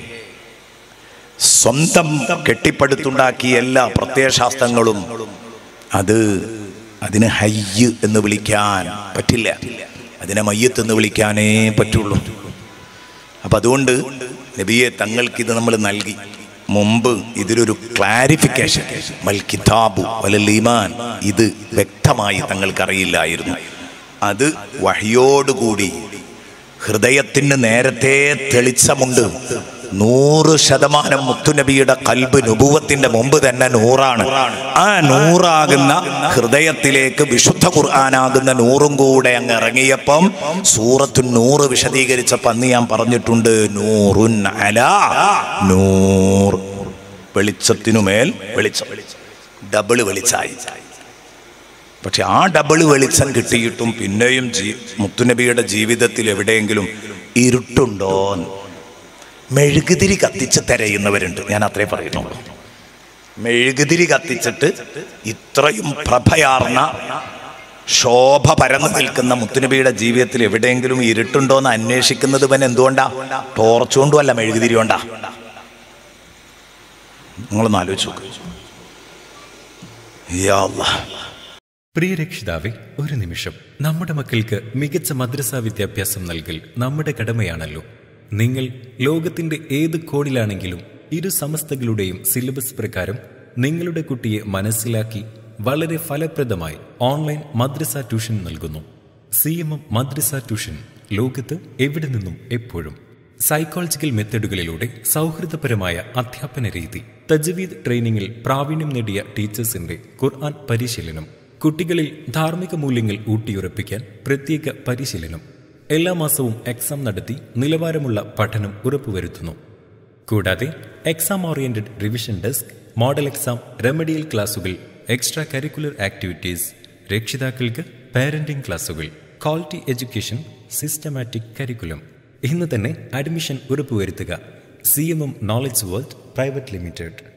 സ്വന്തം കെട്ടിപ്പടുത്തുണ്ടാക്കിയ എല്ലാ പ്രത്യയശാസ്ത്രങ്ങളും അത് അതിന് ഹയ്യ് എന്ന് വിളിക്കാൻ പറ്റില്ല അതിനെ മയ്യത്ത് എന്ന് വിളിക്കാനേ പറ്റുള്ളൂ അപ്പം അതുകൊണ്ട് നബിയെ തങ്ങൾക്ക് ഇത് നമ്മൾ നൽകി മുമ്പ് ഇതിലൊരു ക്ലാരിഫിക്കേഷൻ മൽ കിതാബു വലൽ ഈമാൻ ഇത് വ്യക്തമായി തങ്ങൾക്കറിയില്ലായിരുന്നു അത് വഹിയോടുകൂടി ഹൃദയത്തിന് നേരത്തെ തെളിച്ചമുണ്ട് നൂറ് ശതമാനം മുത്തുനബിയുടെ കൽബ് നുപൂവത്തിന്റെ മുമ്പ് തന്നെ നൂറാണ് ആ നൂറാകുന്ന ഹൃദയത്തിലേക്ക് വിശുദ്ധ ഖുർആനാകുന്ന നൂറും കൂടെ അങ്ങ് ഇറങ്ങിയപ്പം സൂറത്തു നൂറ് വിശദീകരിച്ചപ്പോൾ അന്ന് ഞാൻ പറഞ്ഞിട്ടുണ്ട് നൂറുൻ അല നൂർ വെളിച്ചത്തിനുമേൽ വെളിച്ചം ഡബിൾ വെളിച്ചായി പക്ഷെ ആ ഡബിൾ വെളിച്ചം കിട്ടിയിട്ടും പിന്നെയും ജീ മുത്തുനബിയുടെ ജീവിതത്തിൽ എവിടെയെങ്കിലും ഇരുട്ടുണ്ടോ മെഴുകുതിരി കത്തിച്ച് തിരയുന്നവരുണ്ട് ഞാൻ അത്രേ പറയുന്നുള്ളൂ മെഴുകുതിരി കത്തിച്ചിട്ട് ഇത്രയും പ്രഭയാർന്ന ശോഭ പരന്നു നിൽക്കുന്ന മുത്തുനബിയുടെ ജീവിതത്തിൽ എവിടെയെങ്കിലും ഇരുട്ടുണ്ടോ എന്ന് അന്വേഷിക്കുന്നത് ഇവൻ എന്തുകൊണ്ടാ ടോർച്ച് കൊണ്ടും അല്ല മെഴുകുതിരി കൊണ്ടാ നിങ്ങളൊന്ന് ആലോചിച്ചു നോക്ക് യാ അല്ലാഹ്. പ്രിയ രക്ഷിതാവെ ഒരു നിമിഷം നമ്മുടെ മക്കൾക്ക് മികച്ച മദ്രസ വിദ്യാഭ്യാസം നൽകൽ നമ്മുടെ കടമയാണല്ലോ നിങ്ങൾ ലോകത്തിന്റെ ഏത് കോണിലാണെങ്കിലും ഇരു സമസ്തകളുടെയും സിലബസ് പ്രകാരം നിങ്ങളുടെ കുട്ടിയെ മനസ്സിലാക്കി വളരെ ഫലപ്രദമായി ഓൺലൈൻ മദ്രസ ട്യൂഷൻ നൽകുന്നു സി എം എം മദ്രസ ട്യൂഷൻ ലോകത്ത് എവിടെ നിന്നും എപ്പോഴും സൈക്കോളജിക്കൽ മെത്തഡുകളിലൂടെ സൗഹൃദപരമായ അധ്യാപന രീതി തജ്വീദ് ട്രെയിനിങ്ങിൽ പ്രാവീണ്യം നേടിയ ടീച്ചേഴ്സിന്റെ ഖുർആൻ പരിശീലനം കുട്ടികളിൽ ധാർമ്മിക മൂല്യങ്ങൾ ഊട്ടിയുറപ്പിക്കാൻ പ്രത്യേക പരിശീലനം എല്ലാ മാസവും എക്സാം നടത്തി നിലവാരമുള്ള പഠനം ഉറപ്പുവരുത്തുന്നു കൂടാതെ exam oriented revision desk model exam remedial ക്ലാസുകൾ എക്സ്ട്രാ കരിക്കുലർ ആക്ടിവിറ്റീസ് രക്ഷിതാക്കൾക്ക് പാരന്റിംഗ് ക്ലാസുകൾ ക്വാളിറ്റി എഡ്യൂക്കേഷൻ സിസ്റ്റമാറ്റിക് കരിക്കുലം ഇന്ന് തന്നെ അഡ്മിഷൻ ഉറപ്പുവരുത്തുക C M M knowledge world private limited